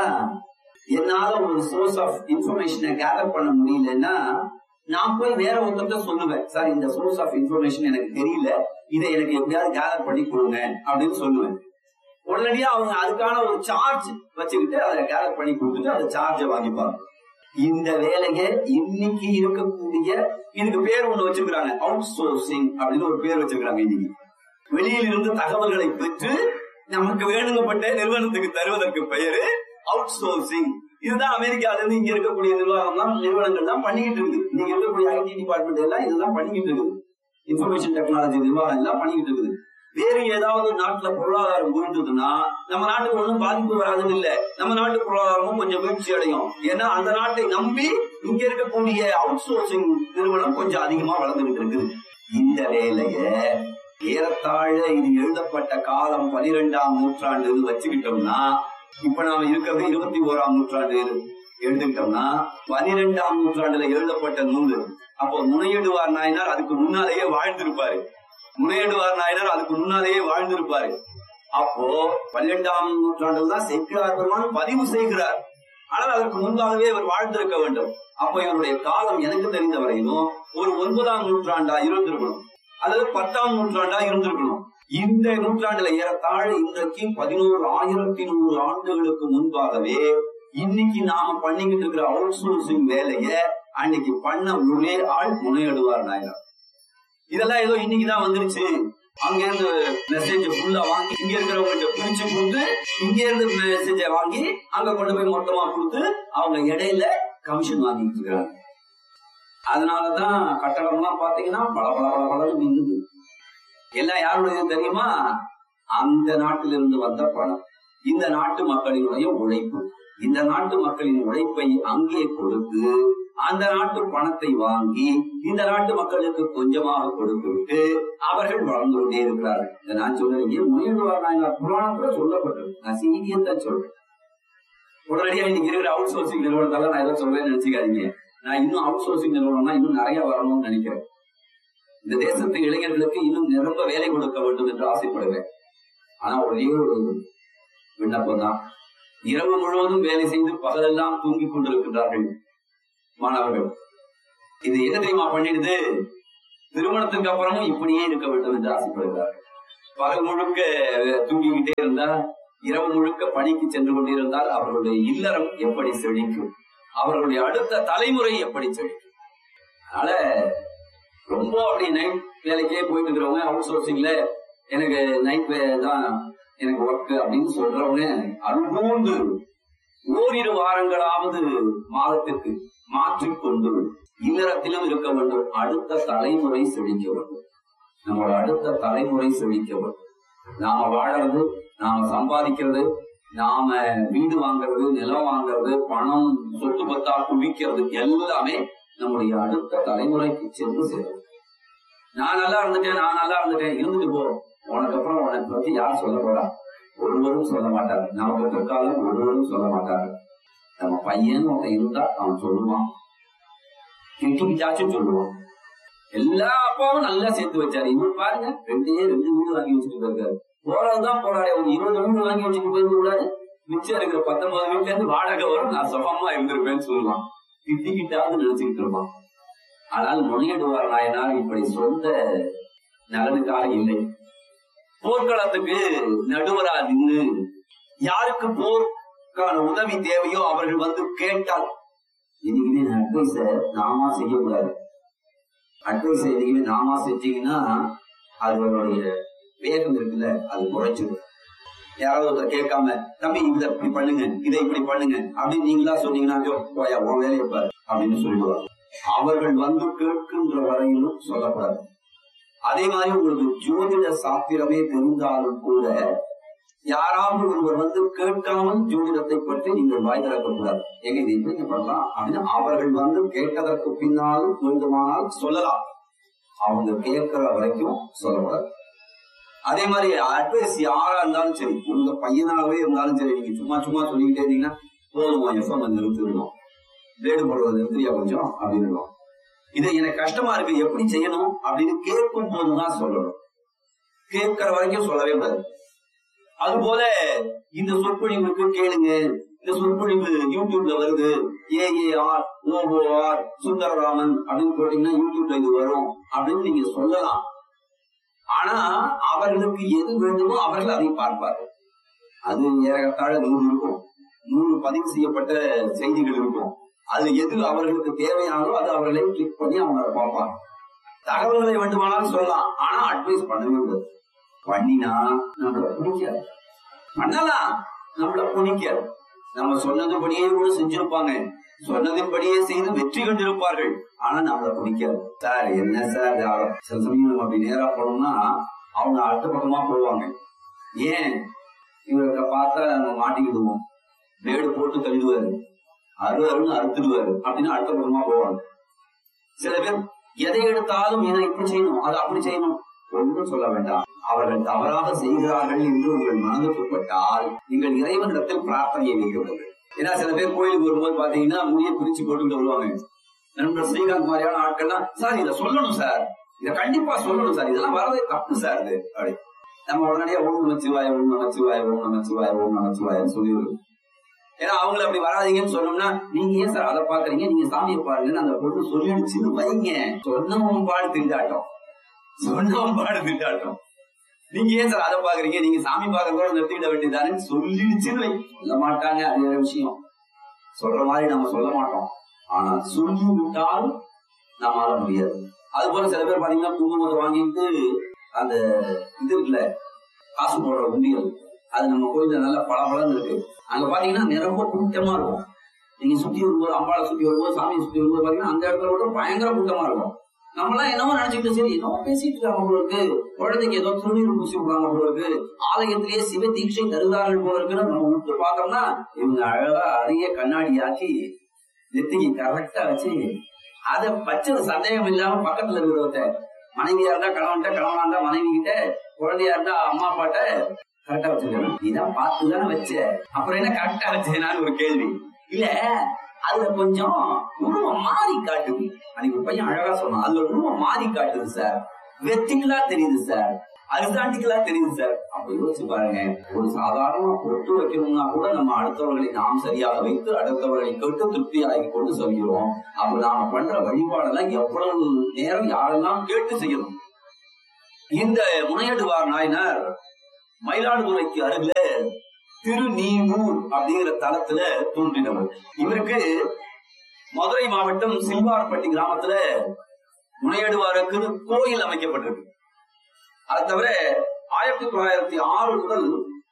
என்னால ஒரு சோர்ஸ் ஆஃப் இன்ஃபர்மேஷனை கேதர் பண்ண முடியலன்னா நான் போய் வேற ஒருத்தர்கிட்ட சொல்லுவேன் சார் இந்த சோர்ஸ் ஆஃப் இன்ஃபர்மேஷன் எனக்கு தெரியல இதை எனக்கு எப்படியாவது கேதர் பண்ணி கொடுங்க அப்படின்னு சொல்லுவேன் உடனடியா அவங்க அதுக்கான ஒரு சார்ஜ் வச்சுக்கிட்டு அதை கேதர் பண்ணி கொடுத்துட்டு அந்த சார்ஜை வாங்கிப்பாங்க இந்த வேலையை இன்னைக்கு இருக்கக்கூடிய இதுக்கு பேர் ஒண்ணு வச்சிருக்காங்க அவுட் சோர்சிங் அப்படின்னு ஒரு பேர் வச்சிருக்காங்க இன்னைக்கு வெளியில் இருந்து தகவல்களை பெற்று நமக்கு வேணுங்கப்பட்ட நிறுவனத்துக்கு தருவதற்கு பெயரு அவுட் சோர்சிங் இதுதான் அமெரிக்கால இருந்து இங்க இருக்கக்கூடிய நிர்வாகம் தான் நிறுவனங்கள் தான் பண்ணிக்கிட்டு இருக்குது இங்க இருக்கக்கூடிய ஐடி டிபார்ட்மெண்ட் எல்லாம் இதுதான் பண்ணிக்கிட்டு இருக்குது இன்ஃபர்மேஷன் டெக்னாலஜி நிர்வாகம் எல்லாம் பண்ணிக்கிட்டு இருக்குது வேறு ஏதாவது நாட்டுல பொருளாதாரம் உயர்ந்ததுன்னா நம்ம நாட்டுக்கு ஒண்ணும் பாதிப்பு வராதுன்னு இல்ல நம்ம நாட்டு பொருளாதாரமும் கொஞ்சம் வீழ்ச்சி அடையும் ஏன்னா அந்த நாட்டை நம்பி இங்க இருக்கக்கூடிய அவுட் சோர்சிங் நிறுவனம் கொஞ்சம் அதிகமா வளர்ந்துகிட்டு இருக்குது இந்த வேலைய ஏறத்தாழ இது எழுதப்பட்ட காலம் பனிரெண்டாம் நூற்றாண்டு வச்சுக்கிட்டோம்னா இப்ப நாம இருக்கிறது இருபத்தி ஓராம் நூற்றாண்டு எழுதிட்டோம்னா பனிரெண்டாம் நூற்றாண்டுல எழுதப்பட்ட நூல் அப்போ முனையிடுவார் நாயனார் அதுக்கு முன்னாலேயே வாழ்ந்திருப்பாரு முனையிடுவார் நாயனார் அதுக்கு முன்னாலேயே வாழ்ந்திருப்பாரு அப்போ பன்னிரெண்டாம் நூற்றாண்டில் தான் செக்கிழார் பெருமான் பதிவு செய்கிறார் ஆனால் அதற்கு முன்பாகவே இவர் வாழ்ந்திருக்க வேண்டும் அப்போ இவருடைய காலம் எனக்கு தெரிந்த வரையிலும் ஒரு ஒன்பதாம் நூற்றாண்டா இருந்திருக்கணும் அல்லது பத்தாம் நூற்றாண்டா இருந்திருக்கணும் இந்த நூற்றாண்டுல ஏறத்தாழ இன்றைக்கு பதினோரு ஆயிரத்தி நூறு ஆண்டுகளுக்கு முன்பாகவே இன்னைக்கு நாம பண்ணிக்கிட்டு இருக்கிற அவுட் சோர்சிங் வேலைய அன்னைக்கு பண்ண ஒரே ஆள் முனையிடுவார் நாயனார் இதெல்லாம் ஏதோ இன்னைக்குதான் வந்துருச்சு அங்க இருந்து மெசேஜ் ஃபுல்லா வாங்கி இங்க இருக்கிறவங்க பிரிச்சு கொடுத்து இங்க இருந்து மெசேஜ வாங்கி அங்க கொண்டு போய் மொத்தமா கொடுத்து அவங்க இடையில கமிஷன் வாங்கிட்டு இருக்காங்க அதனாலதான் கட்டடம்லாம் பாத்தீங்கன்னா பல பல பல பலன்னு மின்னுது எல்லாம் யாருடையது தெரியுமா அந்த நாட்டிலிருந்து வந்த பணம் இந்த நாட்டு மக்களினுடைய உழைப்பு இந்த நாட்டு மக்களின் உழைப்பை அங்கே கொடுத்து அந்த நாட்டு பணத்தை வாங்கி இந்த நாட்டு மக்களுக்கு கொஞ்சமாக கொடுத்து விட்டு அவர்கள் வளர்ந்து கொண்டே இருக்கிறார்கள் இதை நான் சொல்றீங்க முயல்வார் நாயனார் புராணத்துல சொல்லப்பட்டது நான் செய்தியத்தான் சொல்றேன் உடனடியா இன்னைக்கு இருக்கிற அவுட் சோர்சிங் நிறுவனத்தால நான் எதை சொல்றேன்னு நினைச்சுக்காதீங்க நான் இன்னும் அவுட் சோர்சிங் நிறுவனம்னா இன்னும் நிறைய வரணும்னு நினைக்கிறேன் இந்த தேசத்து இளைஞர்களுக்கு இன்னும் நிரம்ப வேலை கொடுக்க வேண்டும் என்று ஆசைப்படுவேன் ஆனா ஒரே ஒரு விண்ணப்பம் தான் இரவு முழுவதும் வேலை செய்து பகலெல்லாம் தூங்கிக் கொண்டிருக்கின்றார்கள் மாணவர்கள் இது என்ன தெரியுமா பண்ணிடுது திருமணத்துக்கு அப்புறமும் இப்படியே இருக்க வேண்டும் என்று ஆசைப்படுகிறார்கள் பகல் முழுக்க தூங்கிக்கிட்டே இருந்தா இரவு முழுக்க பணிக்கு சென்று கொண்டிருந்தால் அவர்களுடைய இல்லறம் எப்படி செழிக்கும் அவர்களுடைய அடுத்த தலைமுறை எப்படி செழிக்கும் அதனால ரொம்ப அப்படி நைட் வேலைக்கே போயிட்டு இருக்கிறவங்க அவுட் சோர்சிங்ல எனக்கு நைட் தான் எனக்கு ஒர்க் அப்படின்னு சொல்றவங்க அன்பூந்து ஓரிரு வாரங்களாவது மாதத்திற்கு மாற்றிக்கொண்டு இல்லறத்திலும் இருக்க வேண்டும் அடுத்த தலைமுறை செழிக்க வேண்டும் நம்மளோட அடுத்த தலைமுறை செழிக்க வேண்டும் நாம வாழறது நாம சம்பாதிக்கிறது நாம வீடு வாங்குறது நிலம் வாங்குறது பணம் சொத்து பத்தா குவிக்கிறது எல்லாமே நம்முடைய அடுத்த தலைமுறைக்கு சென்று சேரும் நான் நல்லா இருந்துட்டேன் நான் நல்லா இருந்துட்டேன் இருந்துட்டு போ உனக்கு அப்புறம் உனக்கு பத்தி யார் சொல்ல போறா ஒருவரும் சொல்ல மாட்டாங்க நமக்கு பிற்காலம் ஒருவரும் சொல்ல மாட்டாங்க நம்ம பையன் ஒருத்தன் இருந்தா அவன் சொல்லுவான் கிட்டிக்கிட்டாச்சும் சொல்லுவான் எல்லா அப்பாவும் நல்லா சேர்த்து வச்சாரு இவன் பாருங்க ரெண்டே ரெண்டு வீடு வாங்கி வச்சுட்டு போயிருக்காரு போறதுதான் போறாரு அவங்க இருபது வீடு வாங்கி வச்சுட்டு போயிருக்க கூடாது மிச்சம் இருக்கிற பத்தொன்பது வீட்டுல இருந்து வாடகை வரும் நான் சுகமா இருந்திருப்பேன்னு சொல்லுவான் திட்டிக்கிட்டாவது நினைச்சுக்கிட்டு இருப்பான் ஆனால் முனையிடுவார் நாயனார் இப்படி சொந்த நலனுக்காக இல்லை போர்க்களத்துக்கு நடுவரா நின்று யாருக்கு போர்க்கான உதவி தேவையோ அவர்கள் வந்து கேட்டால் இன்னைக்குமே அட்வைஸ நாமா செய்யக்கூடாது அட்வைஸ் என்னைக்குமே நாமா செஞ்சீங்கன்னா அதனுடைய வேகம் இருக்குல்ல அது குறைச்சிடும் யாராவது ஒருத்தர் கேட்காம தம்பி இதை இப்படி பண்ணுங்க இதை இப்படி பண்ணுங்க அப்படின்னு நீங்களா சொன்னீங்கன்னா ஐயோ போயா உன் வேலையை பாரு அப்படின்னு சொல்லிடுவாங்க அவர்கள் வந்து கேட்கின்ற வரையிலும் சொல்லக்கூடாது அதே மாதிரி உங்களுக்கு ஜோதிட சாத்திரமே தெரிந்தாலும் கூட யாராவது ஒருவர் வந்து கேட்காமல் ஜோதிடத்தை பற்றி நீங்கள் வாய் திறக்கக்கூடாது எங்க இது இப்படி பண்ணலாம் அப்படின்னு அவர்கள் வந்து கேட்டதற்கு பின்னாலும் வேண்டுமானால் சொல்லலாம் அவங்க கேட்கிற வரைக்கும் சொல்லக்கூடாது அதே மாதிரி அட்வைஸ் யாரா இருந்தாலும் சரி உங்க பையனாவே இருந்தாலும் சரி நீங்க சும்மா சும்மா சொல்லிக்கிட்டே இருந்தீங்கன்னா போதும் எஃப்எம் வந்து நிறுத்திடணும் பிளேடு போடுறது நிறுத்தியா கொஞ்சம் அப்படின்னு இது எனக்கு கஷ்டமா இருக்கு எப்படி செய்யணும் அப்படின்னு கேட்கும் போதுதான் சொல்லணும் கேட்கிற வரைக்கும் சொல்லவே கூடாது அதுபோல இந்த சொற்பொழிவுக்கு கேளுங்க இந்த சொற்பொழிவு யூடியூப்ல வருது ஏஏஆர் ஓஓஆர் சுந்தரராமன் அப்படின்னு போட்டீங்கன்னா யூடியூப்ல இது வரும் அப்படின்னு நீங்க சொல்லலாம் ஆனா அவர்களுக்கு எது வேண்டுமோ அவர்கள் அதை பார்ப்பார்கள் அது ஏறத்தாழ நூறு இருக்கும் நூறு பதிவு செய்யப்பட்ட செய்திகள் இருக்கும் அதுல எது அவர்களுக்கு தேவையானதோ அது அவர்களை கிளிக் பண்ணி அவங்க அதை பார்ப்பாங்க தகவல்களை வேண்டுமானாலும் சொல்லலாம் ஆனா அட்வைஸ் பண்ணவே கூடாது பண்ணினா நம்மள பிடிக்காது பண்ணலாம் நம்மள பிடிக்காது நம்ம சொன்னதுபடியே கூட செஞ்சிருப்பாங்க சொன்னதின்படியே செய்து வெற்றி கண்டிருப்பார்கள் ஆனா நம்மள பிடிக்காது சார் என்ன சார் இது சில சமயம் நம்ம அப்படி நேரா போனோம்னா அவங்க அடுத்த பக்கமா போவாங்க ஏன் இவர்கிட்ட பார்த்தா நம்ம மாட்டிக்கிடுவோம் பிளேடு போட்டு தள்ளிடுவாரு அரு அருன்னு அறுத்துடுவாரு அப்படின்னு அடுத்த பக்கமா போவாங்க சில பேர் எதை எடுத்தாலும் இதை இப்படி செய்யணும் அதை அப்படி செய்யணும் ஒன்றும் சொல்ல வேண்டாம் அவர்கள் தவறாக செய்கிறார்கள் என்று உங்கள் மனதுக்கு பட்டால் நீங்கள் இறைவனிடத்தில் பிரார்த்தனையை வைக்க விடுங்கள் ஏன்னா சில பேர் கோயிலுக்கு வரும்போது பாத்தீங்கன்னா முடிய பிரிச்சு போட்டுக்கிட்டு வருவாங்க நண்பர் ஸ்ரீகாந்த் மாதிரியான ஆட்கள்லாம் சார் இதை சொல்லணும் சார் இதை கண்டிப்பா சொல்லணும் சார் இதெல்லாம் வரதே தப்பு சார் இது அப்படி நம்ம உடனடியே ஓம் நமச்சிவாய ஓம் நமச்சிவாய ஓம் நமச்சிவாய ஓம் நமச்சிவாயன்னு சொல்லிடுவோம் ஏன்னா அவங்கள அப்படி வராதீங்கன்னு சொன்னோம்னா நீங்க ஏன் சார் அதை பாக்குறீங்க நீங்க சாமியை பாருங்கன்னு அந்த பொண்ணு சொல்லிடுச்சுன்னு வைங்க சொன்னவன் பாடு திண்டாட்டம் சொன்னவன் பாடு திண்டாட்டம் நீங்க ஏன் சார் அதை பாக்குறீங்க நீங்க சாமி பாக்குறதோட நிறுத்திட வேண்டியதானே சொல்லிடுச்சுன்னு வை. சொல்ல மாட்டாங்க அது வேற விஷயம் சொல்ற மாதிரி நம்ம சொல்ல மாட்டோம் ஆனா சொல்லி விட்டால் நம்மால முடியாது அது போல சில பேர் பாத்தீங்கன்னா குங்குமத்தை வாங்கிட்டு அந்த இது இருக்குல்ல காசு போடுற உண்டியல் அது நம்ம கோயில்ல நல்ல பளபளன்னு இருக்கு அங்க பாத்தீங்கன்னா ரொம்ப கூட்டமா இருக்கும் நீங்க சுத்தி வரும்போது அம்பாளை சுத்தி வரும்போது சாமியை சுத்தி வரும்போது பாத்தீங்கன்னா அந்த இடத்துல கூட பயங்கர கூட்டமா இருக்கும் நம்மளாம் என்னமோ நினைச்சுக்கிட்டு சரி என்னமோ பேசிட்டு இருக்காங்க போல இருக்கு குழந்தைக்கு ஏதோ திருநீர் பூசி விடுறாங்க போல இருக்கு ஆலயத்திலேயே சிவ தீட்சை தருகிறார்கள் போல இருக்குன்னு நம்ம விட்டு பார்த்தோம்னா இவங்க அழகா அதையே கண்ணாடியாக்கி நெத்திக்கு கரெக்டா வச்சு அதை வச்சது சந்தேகம் இல்லாம பக்கத்துல இருக்கிறவத்த மனைவியா இருந்தா கணவன்கிட்ட கணவனா இருந்தா மனைவி கிட்ட குழந்தையா இருந்தா அம்மா அப்பாட்ட கரெக்டா வச்சிருக்கணும் நீதான் பார்த்து தானே வச்ச அப்புறம் என்ன கரெக்டா வச்சேனான்னு ஒரு கேள்வி இல்ல அதுல கொஞ்சம் உருவம் மாறி காட்டுது அன்னைக்கு ஒரு பையன் அழகா சொன்னான் அதுல உருவம் மாறி காட்டுது சார் வெத்திங்களா தெரியுது சார் அரிஸ்டாண்டிக்கலா தெரியுது சார் அப்ப யோசிச்சு பாருங்க ஒரு சாதாரண பொட்டு வைக்கணும்னா கூட நம்ம அடுத்தவர்களை நாம் சரியாக வைத்து அடுத்தவர்களை கேட்டு திருப்தியாகி கொண்டு சொல்கிறோம் அப்ப நாம பண்ற வழிபாடெல்லாம் எவ்வளவு நேரம் யாரெல்லாம் கேட்டு செய்யணும் இந்த முனையடுவார் நாயனார் மயிலாடுதுறைக்கு அருகில திருநீமூர் அப்படிங்கிற தளத்துல தோன்றினவர் இவருக்கு மதுரை மாவட்டம் சில்வார்பட்டி கிராமத்துல முனையடுவாருக்கு கோயில் அமைக்கப்பட்டிருக்கு அது தவிர ஆயிரத்தி தொள்ளாயிரத்தி ஆறு முதல்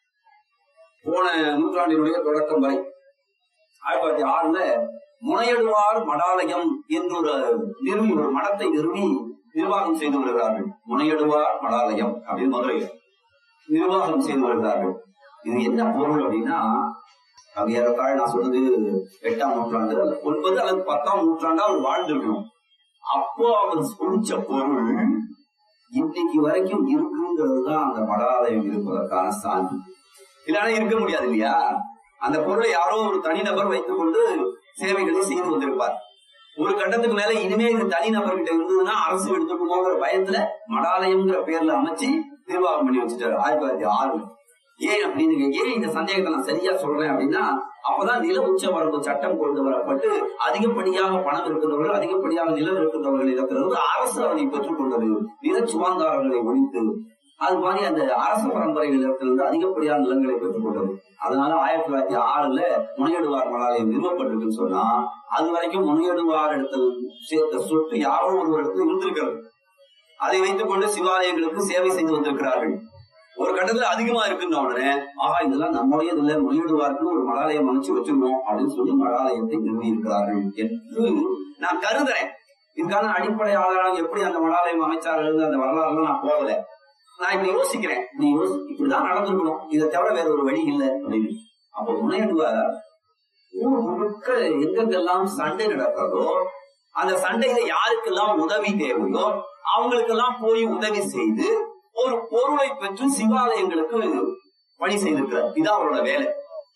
போன நூற்றாண்டினுடைய தொடக்கம் வரை ஆயிரத்தி தொள்ளாயிரத்தி ஆறுல முனையடுவார் மடாலயம் என்ற ஒரு நிறுவி ஒரு மடத்தை நிறுவி நிர்வாகம் செய்து வருகிறார்கள் முனையடுவார் மடாலயம் அப்படின்னு மதுரையில் நிர்வாகம் செய்து வருகிறார்கள் இது என்ன பொருள் அப்படின்னா அது ஏறத்தாழ நான் சொன்னது எட்டாம் நூற்றாண்டு அல்ல ஒன்பது அல்லது பத்தாம் நூற்றாண்டா அவர் வாழ்ந்திருக்கணும் அப்போ அவர் சொல்லிச்ச பொருள் இன்னைக்கு வரைக்கும் இருக்குங்கிறது தான் அந்த மடாலயம் இருப்பதற்கான சான்று இல்லைன்னா இருக்க முடியாது இல்லையா அந்த பொருளை யாரோ ஒரு தனிநபர் வைத்துக் கொண்டு சேவைகளை செய்து வந்திருப்பார் ஒரு கட்டத்துக்கு மேல இனிமே இது தனிநபர்கிட்ட இருந்ததுன்னா அரசு எடுத்துக்கணுங்கிற பயத்துல மடாலயம்ங்கிற பேர்ல அமைச்சு நிர்வாகம் பண்ணி வச்சுட்டாரு ஆயிரத்தி தொள்ளாயிரத்தி ஆறு ஏன் அப்படின்னு ஏன் இந்த சந்தேகத்தை நான் சரியா சொல்றேன் அப்படின்னா அப்பதான் நில உச்ச வரம்பு சட்டம் கொண்டு வரப்பட்டு அதிகப்படியாக பணம் இருக்கின்றவர்கள் அதிகப்படியாக நிலம் இருக்கின்றவர்கள் இருக்கிறது அரசு அதனை பெற்றுக் கொண்டது நில சுவாந்தாரர்களை ஒழித்து அது மாதிரி அந்த அரசு பரம்பரைகளிடத்திலிருந்து அதிகப்படியான நிலங்களை பெற்றுக் கொண்டது அதனால ஆயிரத்தி தொள்ளாயிரத்தி ஆறுல முனையடுவார் மடாலயம் நிறுவப்பட்டிருக்குன்னு சொன்னா அது வரைக்கும் முனையடுவார் இடத்தில் சேர்த்த சொத்து யாரோ ஒரு இடத்துல இருந்திருக்கிறது அதை வைத்துக் கொண்டு சிவாலயங்களுக்கு சேவை செய்து வந்திருக்கிறார்கள் ஒரு கட்டத்துல அதிகமா இருக்குன்ன உடனே ஆஹா இதெல்லாம் நம்முடையது இல்ல முறையிடுவார்க்குன்னு ஒரு மடாலயம் அமைச்சு வச்சிருக்கோம் அப்படின்னு சொல்லி மடாலயத்தை நிறுவி இருக்கிறார்கள் என்று நான் கருதுறேன் இதுக்கான அடிப்படை ஆதாரம் எப்படி அந்த மடாலயம் அமைச்சார்கள் அந்த வரலாறுலாம் நான் போகல நான் இப்படி யோசிக்கிறேன் நீ யோசி இப்படிதான் நடந்திருக்கணும் இதை தவிர வேற ஒரு வழி இல்லை அப்படின்னு அப்போ முனையிடுவார் ஊர் முழுக்க எங்கெங்கெல்லாம் சண்டை நடக்கிறதோ அந்த சண்டையில யாருக்கெல்லாம் உதவி தேவையோ அவங்களுக்கெல்லாம் போய் உதவி செய்து ஒரு பொருளை பெற்று சிவாலயங்களுக்கு பணி செய்திருக்கிறார் இதான் அவரோட வேலை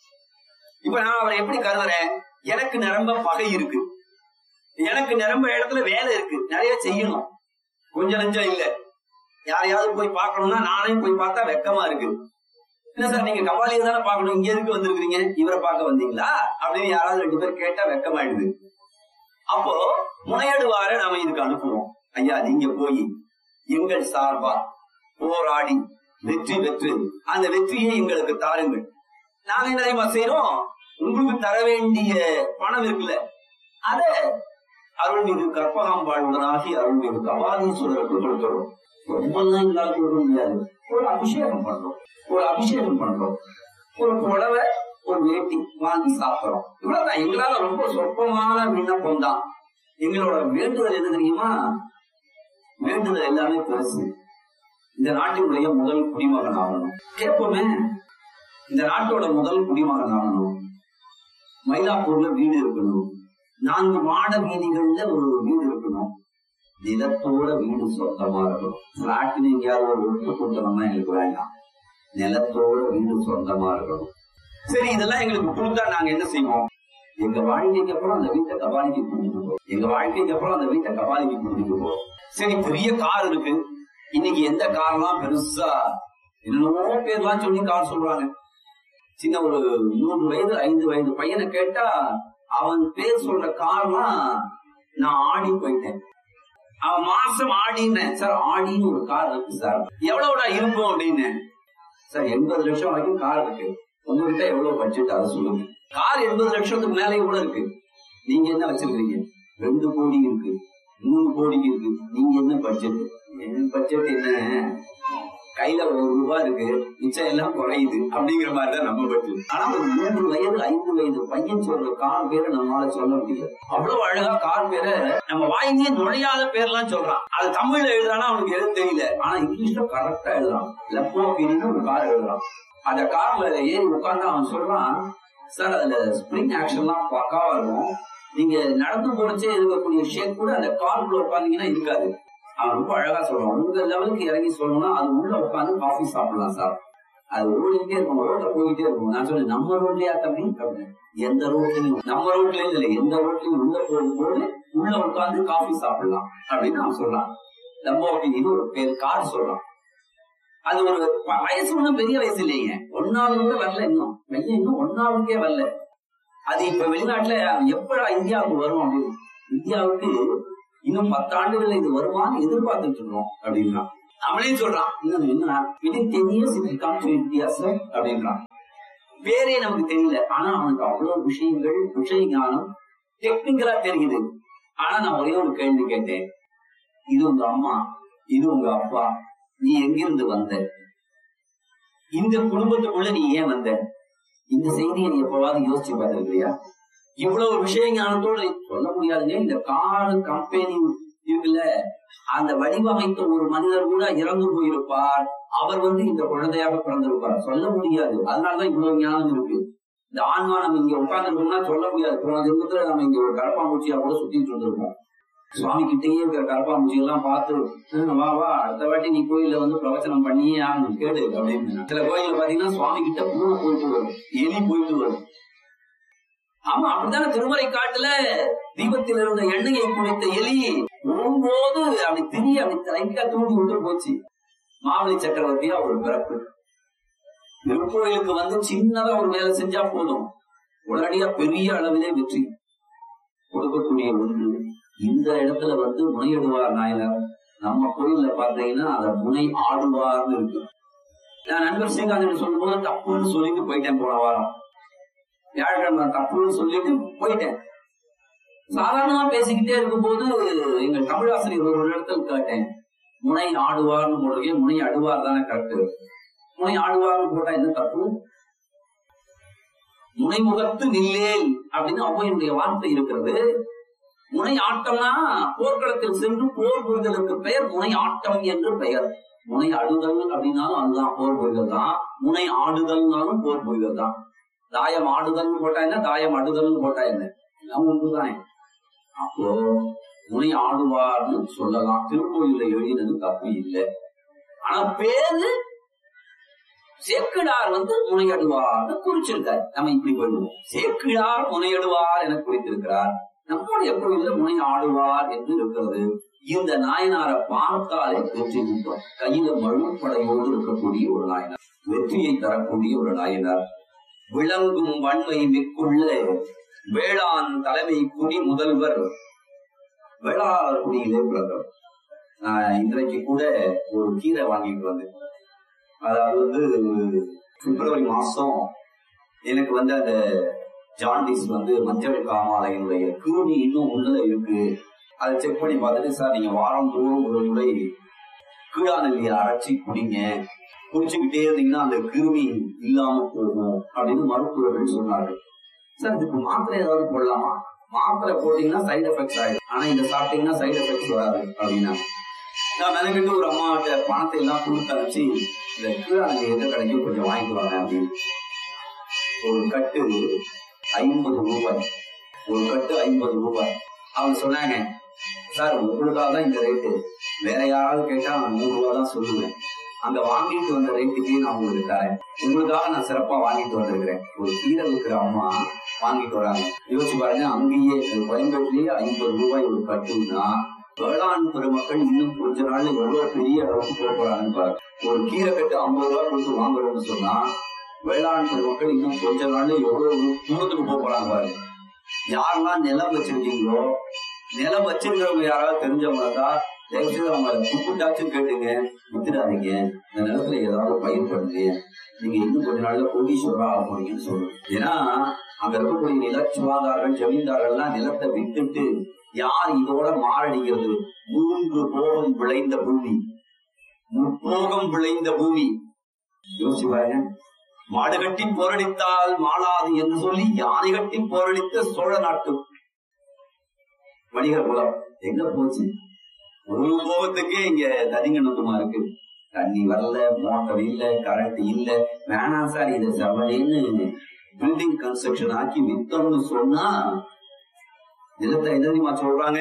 இப்ப நான் அவரை எப்படி கருதுறேன் எனக்கு நிரம்ப பகை இருக்கு எனக்கு நிரம்ப இடத்துல வேலை இருக்கு நிறைய செய்யணும் கொஞ்சம் நஞ்சம் இல்ல யாரையாவது போய் பார்க்கணும்னா நானே போய் பார்த்தா வெக்கமா இருக்கு என்ன சார் நீங்க கபாலியை தானே பார்க்கணும் இங்க எதுக்கு வந்திருக்கீங்க இவரை பார்க்க வந்தீங்களா அப்படின்னு யாராவது ரெண்டு பேர் கேட்டா வெக்கமாயிடுது அப்போ முனையடுவார நாம இதுக்கு அனுப்புவோம் ஐயா நீங்க போய் எங்கள் சார்பா போராடி வெற்றி பெற்று அந்த வெற்றியை எங்களுக்கு தாருங்கள் நாங்க என்ன தெரியுமா செய்யறோம் உங்களுக்கு தர வேண்டிய பணம் இருக்குல்ல அத அருள்மிகு கற்பகாம்பாளுடனாகி அருள்மிகு கபாலீஸ்வரருக்கு கொடுத்துறோம் ரொம்பலாம் எங்களால கொடுக்க முடியாது ஒரு அபிஷேகம் பண்றோம் ஒரு அபிஷேகம் பண்றோம் ஒரு புடவை ஒரு வேட்டி வாங்கி சாப்பிடுறோம் இவ்வளவுதான் எங்களால ரொம்ப சொற்பமான விண்ணப்பம் தான் எங்களோட வேண்டுதல் என்ன தெரியுமா வேண்டுதல் எல்லாமே பெருசு இந்த நாட்டினுடைய முதல் குடிமகன் ஆகணும் கேட்போமே இந்த நாட்டோட முதல் குடிமகன் ஆகணும் மயிலாப்பூர்ல வீடு இருக்கணும் நான்கு மாட வீதிகள்ல ஒரு வீடு இருக்கணும் நிலத்தோட வீடு சொந்தமா இருக்கணும் பிளாட்னு எங்கேயாவது ஒரு ஒட்டு கொடுத்தோம்னா எங்களுக்கு வேண்டாம் நிலத்தோட வீடு சொந்தமா இருக்கணும் சரி இதெல்லாம் எங்களுக்கு கொடுத்தா நாங்க என்ன செய்வோம் எங்க வாழ்க்கைக்கு அப்புறம் அந்த வீட்டை கபாலிக்கு கூட்டிட்டு போவோம் எங்க வாழ்க்கைக்கு அப்புறம் அந்த வீட்டை கபாலிக்கு கூட்டிட்டு போவோம் சரி பெரிய கார் இருக்கு இன்னைக்கு எந்த கார்லாம் பெருசா என்னென்னமோ பேர்லாம் சொல்லி கார் சொல்றாங்க சின்ன ஒரு மூன்று வயது ஐந்து வயது பையனை கேட்டா அவன் பேர் சொல்ற கார்லாம் நான் ஆடி போயிட்டேன் அவன் மாசம் ஆடினேன் சார் ஆடின்னு ஒரு கார் இருக்கு சார் எவ்வளவுடா இருக்கும் அப்படின்னு சார் எண்பது லட்சம் வரைக்கும் கார் இருக்கு உங்ககிட்ட எவ்வளவு பட்ஜெட் அதை சொல்லுங்க கார் எண்பது லட்சத்துக்கு மேலே கூட இருக்கு நீங்க என்ன வச்சிருக்கீங்க ரெண்டு கோடி இருக்கு மூணு கோடிக்கு இருக்கு நீங்க என்ன பட்ஜெட் என் பட்ஜெட் என்ன கையில ஒரு ரூபாய் இருக்கு மிச்சம் எல்லாம் குறையுது அப்படிங்கிற மாதிரி தான் நம்ம பட்ஜெட் ஆனா ஒரு மூன்று வயது ஐந்து வயது பையன் சொல்ற கார் பேரை நம்மளால சொல்ல முடியல அவ்வளவு அழகா கார் பேரை நம்ம வாயிலே நுழையாத பேர்லாம் சொல்றான் அது தமிழ்ல எழுதுறானா அவனுக்கு எழுத தெரியல ஆனா இங்கிலீஷ்ல கரெக்டா எழுதுறான் லெப்போபின்னு ஒரு கார் எழுதுறான் அந்த கார்ல ஏறி உட்கார்ந்து அவன் சொல்றான் சார் அதுல ஸ்ப்ரிங் ஆக்ஷன்லாம் பக்காவா இருக்கும் நீங்க நடந்து போனச்சே இருக்கக்கூடிய ஷேக் கூட அந்த காருக்குள்ள உட்காந்தீங்கன்னா இருக்காது அவன் ரொம்ப அழகா சொல்றான் உங்க லெவலுக்கு இறங்கி சொல்லணும்னா அது உள்ள உட்காந்து காஃபி சாப்பிடலாம் சார் அது ஓடிக்கிட்டே இருக்கும் ரோட்ல போய்கிட்டே இருக்கும் நான் சொன்னேன் நம்ம ரோட்லயா தம்பி அப்படின்னு எந்த ரோட்லயும் நம்ம ரோட்லயும் இல்ல எந்த ரோட்லயும் உள்ள போகும்போது உள்ள உட்காந்து காஃபி சாப்பிடலாம் அப்படின்னு அவன் சொல்றான் லம்போகினின்னு ஒரு பேர் கார் சொல்றான் அது ஒரு வ- வயசு ஒண்ணும் பெரிய வயசு இல்லைங்க ஒன்னாவது கூட வரல இன்னும் பையன் இன்னும் ஒன்னாவதுக்கே வரல அது இப்ப வெளிநாட்டுல எப்படா இந்தியாவுக்கு வரும் அப்படின்னு இந்தியாவுக்கு இன்னும் பத்தாண்டுகள்ல இது வருமான்னு எதிர்பார்த்துட்டு இருக்கோம் அப்படின்றான் அவனே சொல்றான் இன்னும் என்ன விதின் டென் இயர்ஸ் இது கம் டு இந்தியா சார் அப்படின்றான் பேரே நமக்கு தெரியல ஆனா அவனுக்கு அவ்வளவு விஷயங்கள் விஷய ஞானம் டெக்னிக்கலா தெரியுது ஆனா நான் ஒரே ஒரு கேள்வி கேட்டேன் இது உங்க அம்மா இது உங்க அப்பா நீ எங்கிருந்து வந்த இந்த குடும்பத்துக்குள்ள நீ ஏன் வந்த இந்த செய்தியை நீ எப்பவாவது யோசிச்சு பார்த்திருக்கிறியா இவ்வளவு விஷய ஞானத்தோட சொல்ல முடியாதுங்க இந்த கார் கம்பெனி இருக்குல்ல அந்த வடிவமைத்த ஒரு மனிதர் கூட இறந்து போயிருப்பார் அவர் வந்து இந்த குழந்தையாக பிறந்திருப்பார் சொல்ல முடியாது அதனாலதான் இவ்வளவு ஞானம் இருக்கு இந்த ஆன்மா நம்ம இங்க உட்கார்ந்துருக்கோம்னா சொல்ல முடியாது போன ஜென்மத்துல நம்ம இங்க ஒரு கரப்பாம்பூச்சியா கூட சுத்திட்டு இருந்திருப்போம் சுவாமி கிட்டேயே இருக்கிற கரப்பாம்பூச்சி எல்லாம் பார்த்து "ஹம், வா வா அடுத்த வாட்டி நீ கோயில்ல வந்து பிரவச்சனம் பண்ணியே ஆகணும் கேடு அப்படின்னு சில கோயில்ல பாத்தீங்கன்னா சுவாமி கிட்ட பூனை போயிட்டு வரும் எலி போயிட்டு வரும் ஆமா அப்படித்தானே திருமலை காட்டுல தீபத்தில் இருந்த எண்ணெயை குளித்த எலி போகும்போது அப்படி திரிய அப்படி லைட்டா தூண்டி விட்டு போச்சு மாவலி சக்கரவர்த்தியா ஒரு பிறப்பு திருக்கோயிலுக்கு வந்து சின்னதா ஒரு வேலை செஞ்சா போதும் உடனடியா பெரிய அளவிலே வெற்றி கொடுக்கக்கூடிய ஒன்று இந்த இடத்துல வந்து முனையிடுவார் நாயனர் நம்ம கோயில்ல பாத்தீங்கன்னா அத முனை ஆடுவார்னு இருக்கு நான் நண்பர் ஸ்ரீகாந்த் சொல்லும் போது தப்புன்னு சொல்லிட்டு போயிட்டேன் போன வாரம் வியாழக்கிழமை நான் தப்புன்னு சொல்லிட்டு போயிட்டேன் சாதாரணமா பேசிக்கிட்டே இருக்கும்போது எங்க தமிழாசிரியர் ஒரு இடத்துல கேட்டேன் முனை ஆடுவார்னு போடுறீங்க முனை அடுவார் தானே கரெக்ட் முனை ஆடுவார்னு போட்டா என்ன தப்பு முனைமுகத்து நில்லேல் அப்படின்னு அவ்வையினுடைய வார்த்தை இருக்கிறது முனை ஆட்டம்னா போர்க்களத்தில் சென்று போர் புரிதலுக்கு பெயர் முனை ஆட்டம் என்று பெயர் முனை அழுதல் அப்படின்னாலும் அதுதான் போர் புரிதல் தான் முனை ஆடுதல்னாலும் போர் புரிதல் தான் தாயம் ஆடுதல்னு போட்டா என்ன தாயம் அடுதல்னு போட்டா என்ன எல்லாம் ஒன்றுதான் அப்போ முனை ஆடுவார்னு சொல்லலாம் திருக்கோயில்ல எழுதினது தப்பு இல்லை ஆனா பேரு சேக்கிழார் வந்து முனையடுவார்னு குறிச்சிருக்கார் நம்ம இப்படி போயிடுவோம் சேக்கிழார் முனையடுவார் என குறித்திருக்கிறார் நம்முடைய கோயில்ல முனை ஆடுவார் என்று இருக்கிறது இந்த நாயனாரை பார்த்தாலே வெற்றி உண்டோம் கையில மழுப்படையோடு இருக்கக்கூடிய ஒரு நாயனார் வெற்றியை தரக்கூடிய ஒரு நாயனார் விளங்கும் வன்மை மிக்குள்ள வேளாண் தலைமை குடி முதல்வர் வேளாளர் குடியிலே பிறந்தவர் நான் இன்றைக்கு கூட ஒரு கீரை வாங்கிட்டு வந்தேன் அதாவது வந்து பிப்ரவரி மாசம் எனக்கு வந்து அந்த ஜாண்டிஸ் வந்து மஞ்சள் காமாலையினுடைய கிருமி இன்னும் உள்ள இருக்கு அதை செக் பண்ணி பார்த்துட்டு சார் நீங்க வாரம் தோறும் ஒரு முறை கீழாநெல்லியை அரைச்சி குடிங்க குடிச்சுக்கிட்டே இருந்தீங்கன்னா அந்த கிருமி இல்லாம போகும் அப்படின்னு மருத்துவர்கள் சொன்னார்கள் சார் இதுக்கு மாத்திரை ஏதாவது போடலாமா மாத்திரை போட்டீங்கன்னா சைடு எஃபெக்ட்ஸ் ஆயிடும் ஆனா இதை சாப்பிட்டீங்கன்னா சைடு எஃபெக்ட்ஸ் வராது அப்படின்னா நான் மெனக்கிட்டு ஒரு அம்மாட்ட பணத்தை எல்லாம் கொடுத்து அனுப்பிச்சு இந்த கீழாநெல்லி எந்த கிடைக்கும் கொஞ்சம் வாங்கிட்டு வாங்க அப்படின்னு ஒரு கட்டு ஐம்பது ரூபாய் ஒரு கட்டு ஐம்பது ரூபாய் அவங்க சொன்னாங்க சார் உங்களுக்காக தான் இந்த ரேட்டு வேற யாராவது கேட்டா நான் நூறு ரூபாய் தான் சொல்லுவேன் அந்த வாங்கிட்டு வந்த ரேட்டுக்கே நான் உங்களுக்கு தரேன் உங்களுக்காக நான் சிறப்பா வாங்கிட்டு வந்திருக்கிறேன் ஒரு கீரை விற்கிற அம்மா வாங்கிட்டு வராங்க யோசிச்சு பாருங்க அங்கேயே இந்த கோயம்பேட்டிலேயே ஐம்பது ரூபாய் ஒரு கட்டுன்னா வேளாண் பெருமக்கள் இன்னும் கொஞ்ச நாள்ல எவ்வளவு பெரிய அளவுக்கு போக போறாங்கன்னு பாருங்க ஒரு கீரை கட்டு ஐம்பது ரூபாய் கொடுத்து வாங்குறோம்னு சொன்னா வேளாண் பெருமக்கள் இன்னும் கொஞ்ச நாள்ல எவ்வளவு தூரத்துக்கு போக போறாங்க பாருங்க யாரெல்லாம் நிலம் வச்சிருக்கீங்களோ நிலம் வச்சிருக்கிறவங்க யாராவது தெரிஞ்சவங்க தான் தயவுசெய்து அவங்க கூப்பிட்டாச்சும் கேட்டுங்க வித்துடாதீங்க இந்த நிலத்துல ஏதாவது பயிர் பண்ணுங்க நீங்க இன்னும் கொஞ்ச நாள்ல கோடீஸ்வரா ஆக போறீங்கன்னு சொல்லுங்க ஏன்னா அங்க இருக்கக்கூடிய நிலச்சுவாதார்கள் ஜமீன்தார்கள்லாம் நிலத்தை விட்டுட்டு யார் இதோட மாரடிக்கிறது மூன்று போகம் விளைந்த பூமி முப்போகம் விளைந்த பூமி யோசிச்சு பாருங்க மாடு கட்டி போரடித்தால் மாளாது என்று சொல்லி யானை கட்டி போரடித்த சோழ நாட்டு வணிகர் குலம் எங்க போச்சு ஒரு போகத்துக்கே இங்க தனிங்கணுமா இருக்கு தண்ணி வரல மோட்டர் இல்ல கரண்ட் இல்ல வேணாம் சார் இதை செவலேன்னு பில்டிங் கன்ஸ்ட்ரக்ஷன் ஆக்கி வித்தோம்னு சொன்னா நிலத்தை என்ன தெரியுமா சொல்றாங்க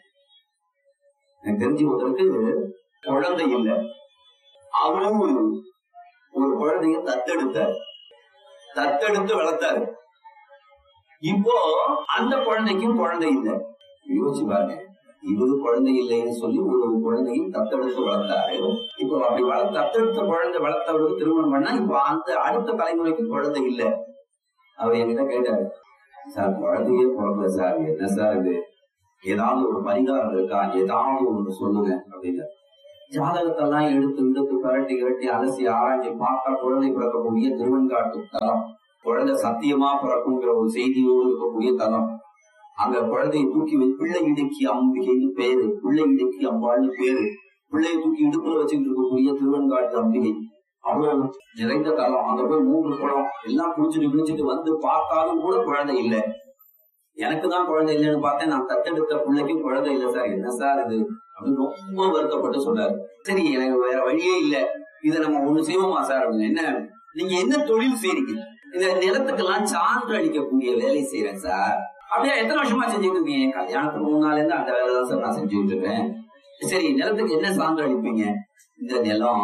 எனக்கு தெரிஞ்சு ஒருத்தருக்கு குழந்தை இல்லை அவரும் ஒரு குழந்தைய தத்தெடுத்தார் தத்தெடுத்து வளர்த்தாரு இப்போ அந்த குழந்தைக்கும் குழந்தை இல்லை யோசிச்சு பாருங்க இவரு குழந்தை இல்லைன்னு சொல்லி ஒரு குழந்தையும் தத்தெடுத்து வளர்த்தாரு இப்போ அப்படி வள தத்தெடுத்த குழந்தை வளர்த்தவருக்கு திருமணம் பண்ணா இப்போ அந்த அடுத்த தலைமுறைக்கு குழந்தை இல்லை அவர் என்கிட்ட கேட்டாரு சார் குழந்தையே பிறக்கல சார் என்ன சார் இது ஏதாவது ஒரு பரிகாரம் இருக்கா ஏதாவது ஒன்று சொல்லுங்க அப்படின்னு ஜாதகத்தெல்லாம் எடுத்து எடுத்து பரட்டி இரட்டி அலசி ஆராய்ச்சி பார்த்தா குழந்தை பிறக்கக்கூடிய திருவெண்காட்டு தலம் குழந்தை சத்தியமா பிறக்குங்கிற ஒரு செய்தியோடு இருக்கக்கூடிய தலம் அங்க குழந்தையை தூக்கி வை- பிள்ளை இடுக்கி அம்பிகைன்னு பேரு பிள்ளை இடுக்கி அம்பாள்னு பேரு பிள்ளையை தூக்கி இடுப்புல வச்சுட்டு இருக்கக்கூடிய திருவெண்காட்டு அம்பிகை அவ்வளவு நிறைந்த தலம் அங்க போய் மூன்று குளம் எல்லாம் குளிச்சுட்டு குளிச்சுட்டு வந்து பார்த்தாலும் கூட குழந்தை இல்ல எனக்கு தான் குழந்தை இல்லைன்னு பார்த்தேன் நான் தத்தெடுத்த பிள்ளைக்கும் குழந்தை இல்லை சார் என்ன சார் இது அப்படின்னு ரொம்ப வருத்தப்பட்டு சொன்னாரு சரி எனக்கு வேற வழியே இல்ல இதை நம்ம ஒண்ணு செய்வோமா சார் அப்படின்னு என்ன நீங்க என்ன தொழில் செய்றீங்க இந்த நிலத்துக்கெல்லாம் சான்று அளிக்கக்கூடிய வேலை செய்யறேன் சார் அப்படியே எத்தனை வருஷமா செஞ்சுட்டு இருக்கீங்க கல்யாணத்துக்கு முன்னால இருந்து அந்த வேலை தான் சார் நான் செஞ்சுட்டு இருக்கேன் சரி நிலத்துக்கு என்ன சான்று அளிப்பீங்க இந்த நிலம்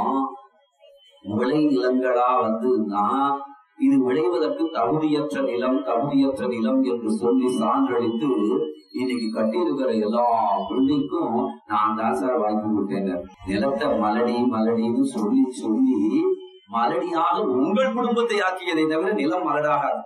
விளை நிலங்களா வந்துன்னா இது விளைவதற்கு தகுதியற்ற நிலம் தகுதியற்ற நிலம் என்று சொல்லி சான்றளித்து இன்னைக்கு கட்டியிருக்கிற எல்லா பில்டிங்க்கும் நான் தான் சார் வாங்கி கொடுத்தேங்க நிலத்தை மலடி மலடின்னு சொல்லி சொல்லி மலடியாக உங்கள் குடும்பத்தை ஆக்கியதை தவிர நிலம் மலடாகாது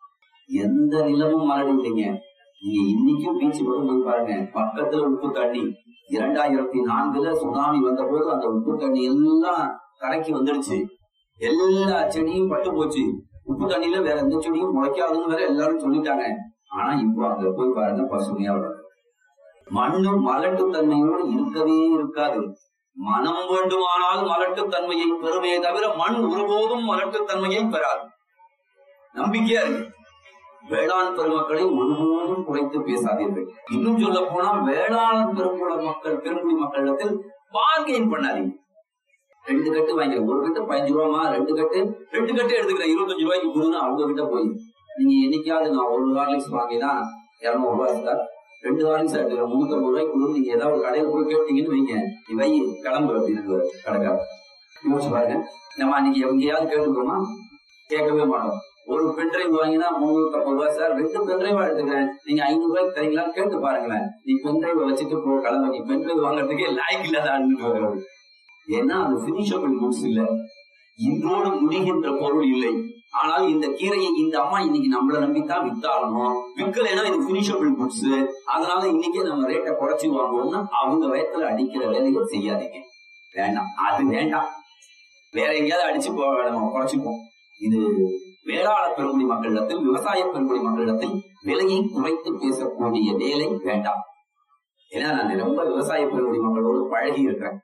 எந்த நிலமும் மலடி இல்லைங்க நீங்க இன்னைக்கும் பீச்சு பக்கம் போய் பாருங்க பக்கத்துல உப்பு தண்ணி இரண்டாயிரத்தி நான்குல சுனாமி வந்த போது அந்த உப்பு தண்ணி எல்லாம் கரைக்கு வந்துடுச்சு எல்லா செடியும் பட்டு போச்சு உப்பு தண்ணியில வேற எந்த செடியும் முளைக்காதுன்னு வேற எல்லாரும் சொல்லிட்டாங்க ஆனா இப்போ அங்க போய் பாருங்க பசுமையா வளருது மண்ணு மலட்டு தன்மையோடு இருக்கவே இருக்காது மனம் வேண்டுமானால் மலட்டு தன்மையை பெறுமே தவிர மண் ஒருபோதும் மலட்டு தன்மையை பெறாது நம்பிக்கையா இருக்கு வேளாண் பெருமக்களை ஒருபோதும் குறைத்து பேசாதீர்கள் இன்னும் சொல்ல போனா வேளாண் பெருங்குட மக்கள் பெருங்குடி மக்களிடத்தில் பார்கெயின் பண்ணாதீங்க ரெண்டு கட்டு வாங்கிற ஒரு கட்டு பதினஞ்சு ரூபாமா ரெண்டு கட்டு ரெண்டு கட்டு எடுத்துக்கிறேன் இருபத்தஞ்சு ரூபாய்க்கு கொடுங்க அவங்க கிட்ட போய் நீங்க என்னைக்காவது நான் ஒரு ஹார்லிக்ஸ் வாங்கினா இருநூறு ரூபாய் சார் ரெண்டு ஹார்லிக்ஸ் எடுத்துக்கிறேன் முன்னூத்தம்பது ரூபாய்க்கு கொடுங்க நீங்க ஏதாவது ஒரு கடையில் போய் கேட்டீங்கன்னு வைங்க நீ வை கிளம்பு அப்படின்னு கடைக்காரர் யோசிச்சு பாருங்க நம்ம அன்னைக்கு எங்கேயாவது கேட்டுக்கிறோமா கேட்கவே மாட்டோம் ஒரு பென்ட்ரைவ் வாங்கினா முன்னூத்தி ஐம்பது ரூபாய் சார் ரெண்டு பென்ட்ரைவ் எடுத்துக்கிறேன் நீங்க ஐநூறு ரூபாய்க்கு தரீங்களான்னு கேட்டு பாருங்களேன் நீ பென்ட்ரைவ் வச்சுட்டு போ கிளம்ப நீ பென்ட்ரைவ் வாங்குறதுக்கே லாய்க்கு இல்லாத ஆளுன்னு வருவாரு ஏன்னா அது பினிஷபிள் குட்ஸ் இல்ல இன்றோடு முடிகின்ற பொருள் இல்லை ஆனால் இந்த கீரையை இந்த அம்மா இன்னைக்கு நம்மள நம்பித்தான் வித்தாகணும் விற்கலைன்னா இது பினிஷபிள் குட்ஸ் அதனால இன்னைக்கே நம்ம ரேட்டை குறைச்சி வாங்குவோம்னா அவங்க வயத்துல அடிக்கிற வேலையை செய்யாதீங்க வேண்டாம் அது வேண்டாம் வேற எங்கேயாவது அடிச்சு போ நம்ம குறைச்சிப்போம் இது வேளாள பெருங்குடி மக்களிடத்தில் விவசாய பெருங்குடி மக்களிடத்தில் விலையை குறைத்து பேசக்கூடிய வேலை வேண்டாம் ஏன்னா நான் ரொம்ப விவசாய பெருங்குடி மக்களோடு பழகி இருக்கிறேன்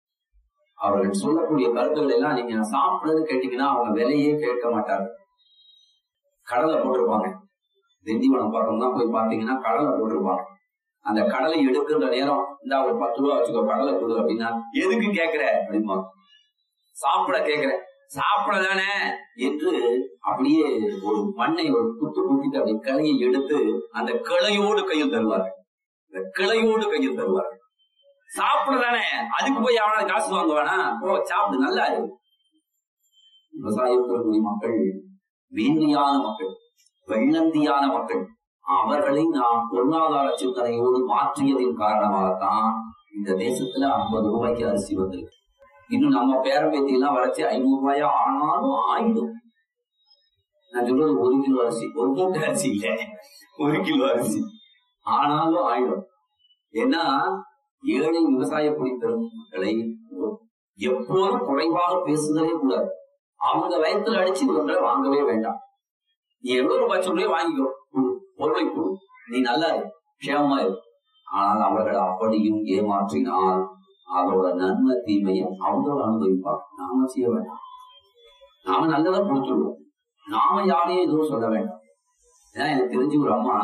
அவர்கள் சொல்லக்கூடிய கருத்துக்கள் எல்லாம் நீங்க சாப்பிடுறது கேட்டீங்கன்னா அவங்க விலையே கேட்க மாட்டாங்க கடலை போட்டிருப்பாங்க திண்டிவனம் பக்கம் தான் போய் பாத்தீங்கன்னா கடலை போட்டிருப்பாங்க அந்த கடலை எடுக்கின்ற நேரம் இந்த ஒரு பத்து ரூபா வச்சுக்கோ கடலை கொடு அப்படின்னா எதுக்கு கேக்குற அப்படிமா சாப்பிட கேக்குற சாப்பிட தானே என்று அப்படியே ஒரு மண்ணை ஒரு குத்து குத்திட்டு அப்படி கிளையை எடுத்து அந்த கிளையோடு கையில் தருவார்கள் இந்த கிளையோடு கையில் தருவார்கள் சாப்பிடுறதானே அதுக்கு போய் அவனால காசு வாங்குவானா ஓ சாப்பிடு நல்லா இருக்கு விவசாயத்துறை மக்கள் மேன்மையான மக்கள் வெள்ளந்தியான மக்கள் அவர்களை நாம் பொருளாதார சிந்தனையோடு மாற்றியதின் காரணமாகத்தான் இந்த தேசத்துல ஐம்பது ரூபாய்க்கு அரிசி வந்திருக்கு இன்னும் நம்ம பேரம்பேத்தி எல்லாம் வரைச்சு ஐநூறு ரூபாயா ஆனாலும் ஆயிடும் நான் சொல்றது ஒரு கிலோ அரிசி ஒரு மூட்டை அரிசி இல்ல ஒரு கிலோ அரிசி ஆனாலும் ஆயிடும் ஏன்னா ஏழை விவசாய குடி பெருமக்களை எப்போதும் குறைவாக பேசுதலே கூடாது அவங்க வயத்துல அடிச்சு ஒன்றை வாங்கவே வேண்டாம் நீ எவ்வளவு ரூபாய் சொல்றியோ வாங்கிக்கோ கொடு பொருளை கொடு நீ நல்லா இரு க்ஷேமமா இரு ஆனால் அவர்கள் அப்படியும் ஏமாற்றினால் அதோட நன்மை தீமையை அவங்க அனுபவிப்பாங்க நாம செய்ய வேண்டாம் நாம நல்லதை கொடுத்துருவோம் நாம யாரையும் எதுவும் சொல்ல வேண்டாம் ஏன்னா எனக்கு தெரிஞ்சு ஒரு அம்மா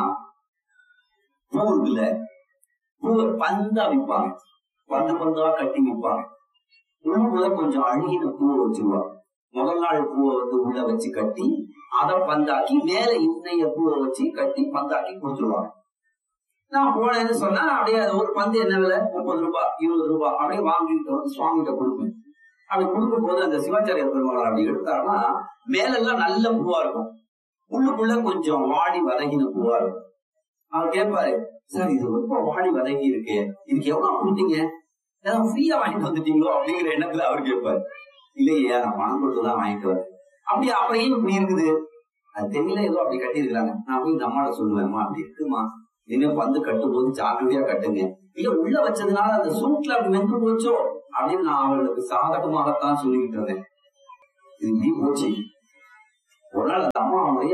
பூ இருக்குல்ல பூவை பந்தா விற்பாங்க பந்து பந்தா கட்டி விற்பாங்க உள்ளுக்குள்ள கொஞ்சம் அழுகின பூவை வச்சிருவாங்க முதல் நாள் பூவை வந்து உள்ள வச்சு கட்டி அதை பந்தாக்கி மேல இன்னைய பூவை வச்சு கட்டி பந்தாக்கி கொடுத்துருவாங்க நான் போனேன்னு சொன்னா அப்படியே அது ஒரு பந்து என்ன விலை முப்பது ரூபாய் இருபது ரூபாய் அப்படியே வாங்கிட்டு வந்து சுவாமிகிட்ட கொடுப்பேன் அப்படி கொடுக்கும் போது அந்த சிவாச்சாரியர் பெருமாள் அப்படி எடுத்தாருன்னா மேலெல்லாம் நல்ல பூவா இருக்கும் உள்ளுக்குள்ள கொஞ்சம் வாடி வதகின பூவா இருக்கும் அவர் கேட்பாரு சார் இது ரொம்ப வாடி வதங்கி இருக்கு இதுக்கு எவ்வளவு கொடுத்தீங்க ஏதாவது ஃப்ரீயா வாங்கிட்டு வந்துட்டீங்களோ அப்படிங்கிற எண்ணத்துல அவர் கேட்பாரு இல்லையா நான் பணம் கொடுத்துதான் வாங்கிட்டு வரேன் அப்படியே அப்புறம் ஏன் இப்படி இருக்குது அது தெரியல ஏதோ அப்படி கட்டி இருக்கிறாங்க நான் போய் இந்த அம்மாட்ட சொல்லுவேன்மா அப்படி இருக்குமா இனிமே பந்து கட்டும் போது ஜாக்கிரதையா கட்டுங்க இல்ல உள்ள வச்சதுனால அந்த சூட்ல அப்படி வெந்து போச்சோ அப்படின்னு நான் அவர்களுக்கு சாதகமாகத்தான் சொல்லிக்கிட்டு இருந்தேன் இது இப்படி போச்சு ஒரு நாள் அந்த அம்மாவுடைய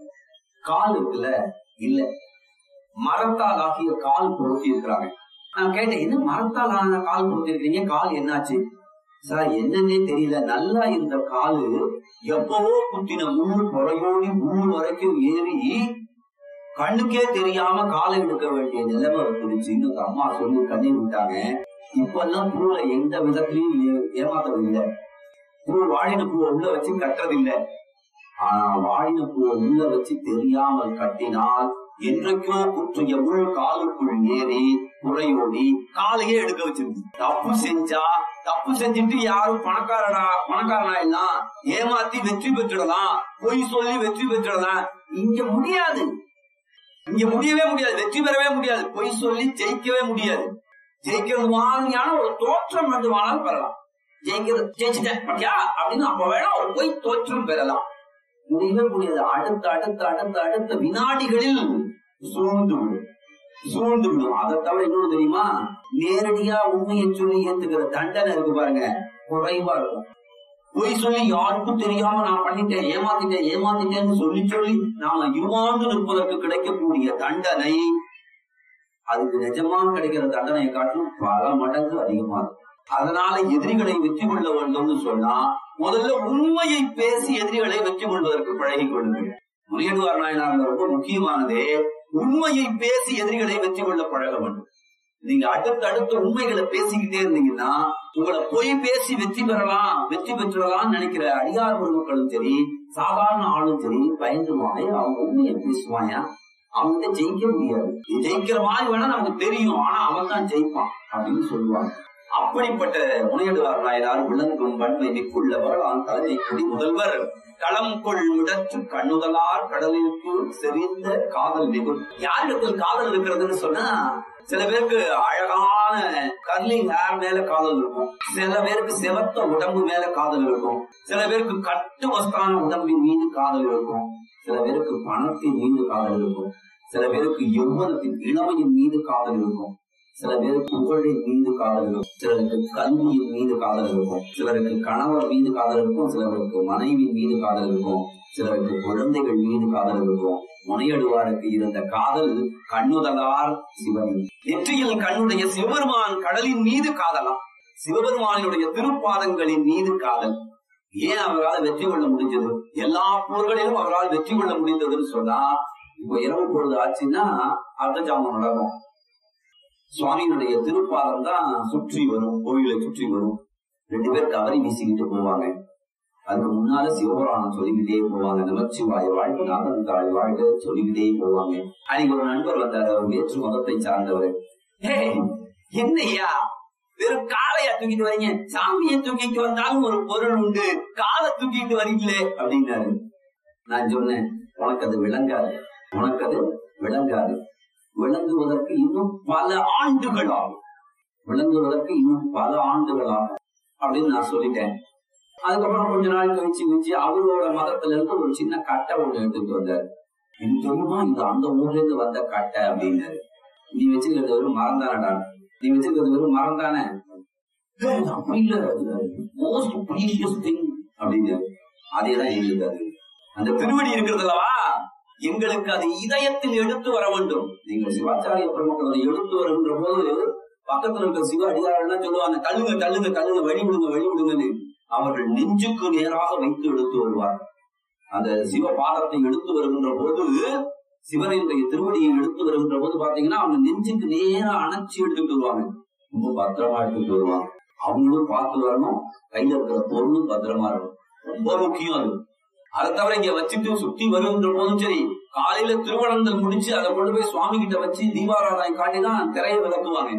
கால் இருக்குல்ல இல்ல மரத்தால் ஆகிய கால் பொருத்தி இருக்கிறாங்க நான் கேட்டேன் என்ன மரத்தால் ஆன கால் பொருத்தி இருக்கீங்க கால் என்னாச்சு சார் என்னன்னே தெரியல நல்லா இருந்த காலு எப்பவோ குத்தின முள்ளு புறையோடி முள்ளு வரைக்கும் ஏறி கண்ணுக்கே தெரியாம காலை எடுக்க வேண்டிய நிலைமை வந்துருச்சுன்னு அந்த அம்மா சொல்லி கண்ணீர் விட்டாங்க இப்பெல்லாம் பூவை எந்த விதத்திலையும் ஏ- ஏமாத்துறது இல்ல பூ வாழின பூவை உள்ள வச்சு கட்டுறது இல்ல ஆனா வாழின பூவை உள்ள வச்சு தெரியாமல் கட்டினால் என்றைக்கோ குற்றிய முள் காலுக்குள் ஏறி புறையோடி காலையே எடுக்க வச்சிருக்கு தப்பு செஞ்சா தப்பு செஞ்சுட்டு யாரும் பணக்காரனா பணக்காரனா எல்லாம் ஏமாத்தி வெற்றி பெற்றுடலாம் பொய் சொல்லி வெற்றி பெற்றுடலாம் இங்க முடியாது இங்க முடியவே முடியாது வெற்றி பெறவே முடியாது பொய் சொல்லி ஜெயிக்கவே முடியாது ஜெயிக்கிறது மாதிரியான ஒரு தோற்றம் வந்து வேணாலும் பெறலாம் ஜெயிக்கிறது ஜெயிச்சுட்டேன் பாத்தியா அப்படின்னு அப்ப வேணா ஒரு பொய் தோற்றம் பெறலாம் முடியவே முடியாது அடுத்த அடுத்த அடுத்த அடுத்த வினாடிகளில் சூழ்ந்து விடும் சூழ்ந்து விடும் அதை தவிர இன்னொன்னு தெரியுமா நேரடியா உண்மையை சொல்லி ஏத்துக்கிற தண்டனை இருக்கு பாருங்க குறைவா இருக்கும் பொய் சொல்லி யாருக்கும் தெரியாம நான் பண்ணிட்டேன் ஏமாத்திட்டேன் ஏமாத்திட்டேன்னு சொல்லி சொல்லி நாம இருமாந்து நிற்பதற்கு கிடைக்கக்கூடிய தண்டனை அதுக்கு நிஜமா கிடைக்கிற தண்டனையை காட்டிலும் பல மடங்கு அதிகமா இருக்கும் அதனால எதிரிகளை வெற்றி கொள்ள வேண்டும்னு சொன்னா முதல்ல உண்மையை பேசி எதிரிகளை வெற்றி கொள்வதற்கு பழகிக் கொள்ளுங்கள் முறையீடுவார் நாயனார் ரொம்ப முக்கியமானதே உண்மையை பேசி எதிரிகளை வெற்றி கொள்ள பழக வேண்டும் நீங்க அடுத்தடுத்த உண்மைகளை பேசிக்கிட்டே இருந்தீங்கன்னா உங்களை பொய் பேசி வெற்றி பெறலாம் வெற்றி பெற்றலாம் நினைக்கிற அடியார் பெருமக்களும் சரி சாதாரண ஆளும் சரி பயந்துருவாங்க அவங்க உண்மையை பேசுவாயா அவங்க ஜெயிக்க முடியாது நீ ஜெயிக்கிற மாதிரி வேணா நமக்கு தெரியும் ஆனா அவன் தான் ஜெயிப்பான் அப்படின்னு சொல்லுவாங்க அப்படிப்பட்ட முனையிடுவார் நாயனார் விளங்கும் வன்மை மிக்குள்ளவர் ஆன் தலைமை கொடி முதல்வர் களம் கொள் முடற்று கண்ணுதலார் கடலிற்கு செறிந்த காதல் மிகு யாரிடத்தில் காதல் இருக்கிறதுன்னு சொன்னா சில பேருக்கு அழகான கர்லிங் ஹேர் மேல காதல் இருக்கும் சில பேருக்கு செவத்த உடம்பு மேல காதல் இருக்கும் சில பேருக்கு கட்டு வஸ்தான உடம்பின் மீது காதல் இருக்கும் சில பேருக்கு பணத்தின் மீது காதல் இருக்கும் சில பேருக்கு யௌவனத்தின் இளமையின் மீது காதல் இருக்கும் சில பேருக்கு புகழின் மீது காதல் இருக்கும் சிலருக்கு கல்வியின் மீது காதல் இருக்கும் சிலருக்கு கணவர் மீது காதல் இருக்கும் சிலருக்கு மனைவி மீது காதல் இருக்கும் சிலருக்கு குழந்தைகள் மீது காதல் இருக்கும் முனையடுவாருக்கு இருந்த காதல் கண்ணுதலார் சிவன் நெற்றியில் கண்ணுடைய சிவபெருமான் கடலின் மீது காதலாம் சிவபெருமானினுடைய திருப்பாதங்களின் மீது காதல் ஏன் அவரால் வெற்றி கொள்ள முடிஞ்சது எல்லா போர்களிலும் அவரால் வெற்றி கொள்ள முடிந்ததுன்னு சொன்னா இப்ப இரவு பொழுது ஆச்சுன்னா அர்த்த ஜாமம் நடக்கும் சுவாமியினுடைய திருப்பாதம் தான் சுற்றி வரும் கோயிலை சுற்றி வரும் ரெண்டு பேர் கவரி வீசிக்கிட்டு போவாங்க அதுக்கு முன்னால சிவபுராணம் சொல்லிக்கிட்டே போவாங்க நமச்சிவாய வாழ்க்கை நாகந்தாள் வாழ்க்கை சொல்லிக்கிட்டே போவாங்க அன்னைக்கு ஒரு நண்பர் வந்தாரு அவர் வேற்று மதத்தை சார்ந்தவர் "ஏய், என்னய்யா வெறும் காளையா தூக்கிட்டு வரீங்க சாமியை தூக்கிட்டு வந்தாலும் ஒரு பொருள் உண்டு காலை தூக்கிட்டு வரீங்களே அப்படின்னாரு நான் சொன்னேன் உனக்கு அது விளங்காது உனக்கு அது விளங்காது விளங்குவதற்கு இன்னும் பல ஆண்டுகள் ஆகும் விளங்குவதற்கு இன்னும் பல ஆண்டுகள் ஆகும் அப்படின்னு நான் சொல்லிட்டேன் அதுக்கப்புறம் கொஞ்ச நாள் கழிச்சு வச்சு அவரோட மதத்துல இருந்து ஒரு சின்ன கட்டை ஒண்ணு எடுத்துட்டு வந்தாரு இது தெரியுமா இது அந்த ஊர்ல இருந்து வந்த கட்டை அப்படின்னாரு நீ வச்சுக்கிறது வெறும் மறந்தானடா நீ வச்சுக்கிறது வெறும் மறந்தானே "ஏய், இது அப்படி இல்ல மோஸ்ட் ப்ரீஷியஸ் திங் அப்படின்னாரு அதேதான் எங்களுக்கு அது அந்த திருவடி இருக்கிறது அல்லவா எங்களுக்கு அது இதயத்தில் எடுத்து வர வேண்டும் நீங்கள் சிவாச்சாரிய பெருமக்கள் அதை எடுத்து வருகின்ற போது பக்கத்துல இருக்கிற சிவ அடியாரெல்லாம் சொல்லுவாங்க தள்ளுங்க தள்ளுங்க தள்ளுங்க வழி விடுங்க வழி விடுங்கன்னு அவர்கள் நெஞ்சுக்கு நேராக வைத்து எடுத்து வருவார் அந்த சிவ பாதத்தை எடுத்து வருகின்ற போது சிவனுடைய திருவடியை எடுத்து வருகின்ற போது பாத்தீங்கன்னா அவங்க நெஞ்சுக்கு நேரா அணைச்சி எடுத்துட்டு வருவாங்க ரொம்ப பத்திரமா எடுத்துட்டு வருவாங்க அவங்களும் பார்த்து வரணும் கையில இருக்கிற பொருளும் பத்திரமா இருக்கணும் ரொம்ப முக்கியம் அது அதை தவிர இங்க வச்சுட்டு சுத்தி வருகின்ற போதும் சரி காலையில திருவனந்தல் முடிச்சு அதை கொண்டு போய் சுவாமி கிட்ட வச்சு தீபாராதனை காட்டி தான் திரையை விளக்குவாங்க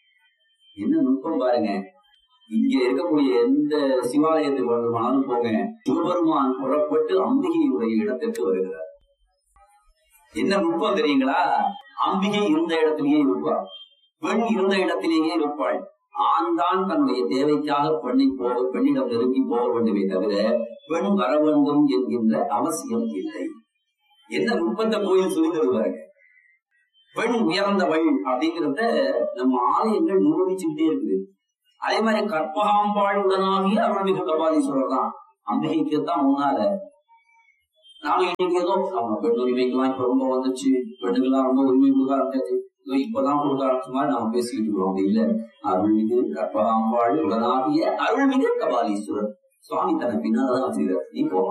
என்ன நுட்பம் பாருங்க இங்க இருக்கக்கூடிய எந்த சிவாலயத்துக்கு வேண்டுமானாலும் போங்க சிவபெருமான் புறப்பட்டு அம்பிகையுடைய இடத்திற்கு வருகிறார் என்ன நுட்பம் தெரியுங்களா அம்பிகை இருந்த இடத்திலேயே இருப்பாள் பெண் இருந்த இடத்திலேயே இருப்பாள் ஆண் தான் தன்னுடைய தேவைக்காக பெண்ணை போக பெண்ணிடம் நெருங்கி போக வேண்டுமே தவிர பெண் வர வேண்டும் என்கின்ற அவசியம் இல்லை என்ன நுட்பத்தை கோயில் சொல்லி தருவாங்க பெண் உயர்ந்தவள் அப்படிங்கிறத நம்ம ஆலயங்கள் நிரூபிச்சுக்கிட்டே இருக்குது அதே மாதிரி கற்பகாம்பாள் உடனாகிய அருள்மிகு கபாலீஸ்வரர் தான் அம்பிகைக்கு தான் முன்னால நாம இன்னைக்கு ஏதோ நம்ம பெண் உரிமைக்கெல்லாம் இப்ப ரொம்ப வந்துச்சு பெண்ணுக்கெல்லாம் ரொம்ப உரிமை கொடுக்க ஆரம்பிச்சாச்சு இதோ இப்பதான் கொடுக்க ஆரம்பிச்ச மாதிரி நாம பேசிக்கிட்டு இருக்கிறோம் அப்படி இல்ல அருள்மிகு கற்பகாம்பாள் உடனாகிய அருள்மிகு கபாலீஸ்வரர் சுவாமி தன்னை பின்னால்தான் வச்சுக்கிறார் நீ போ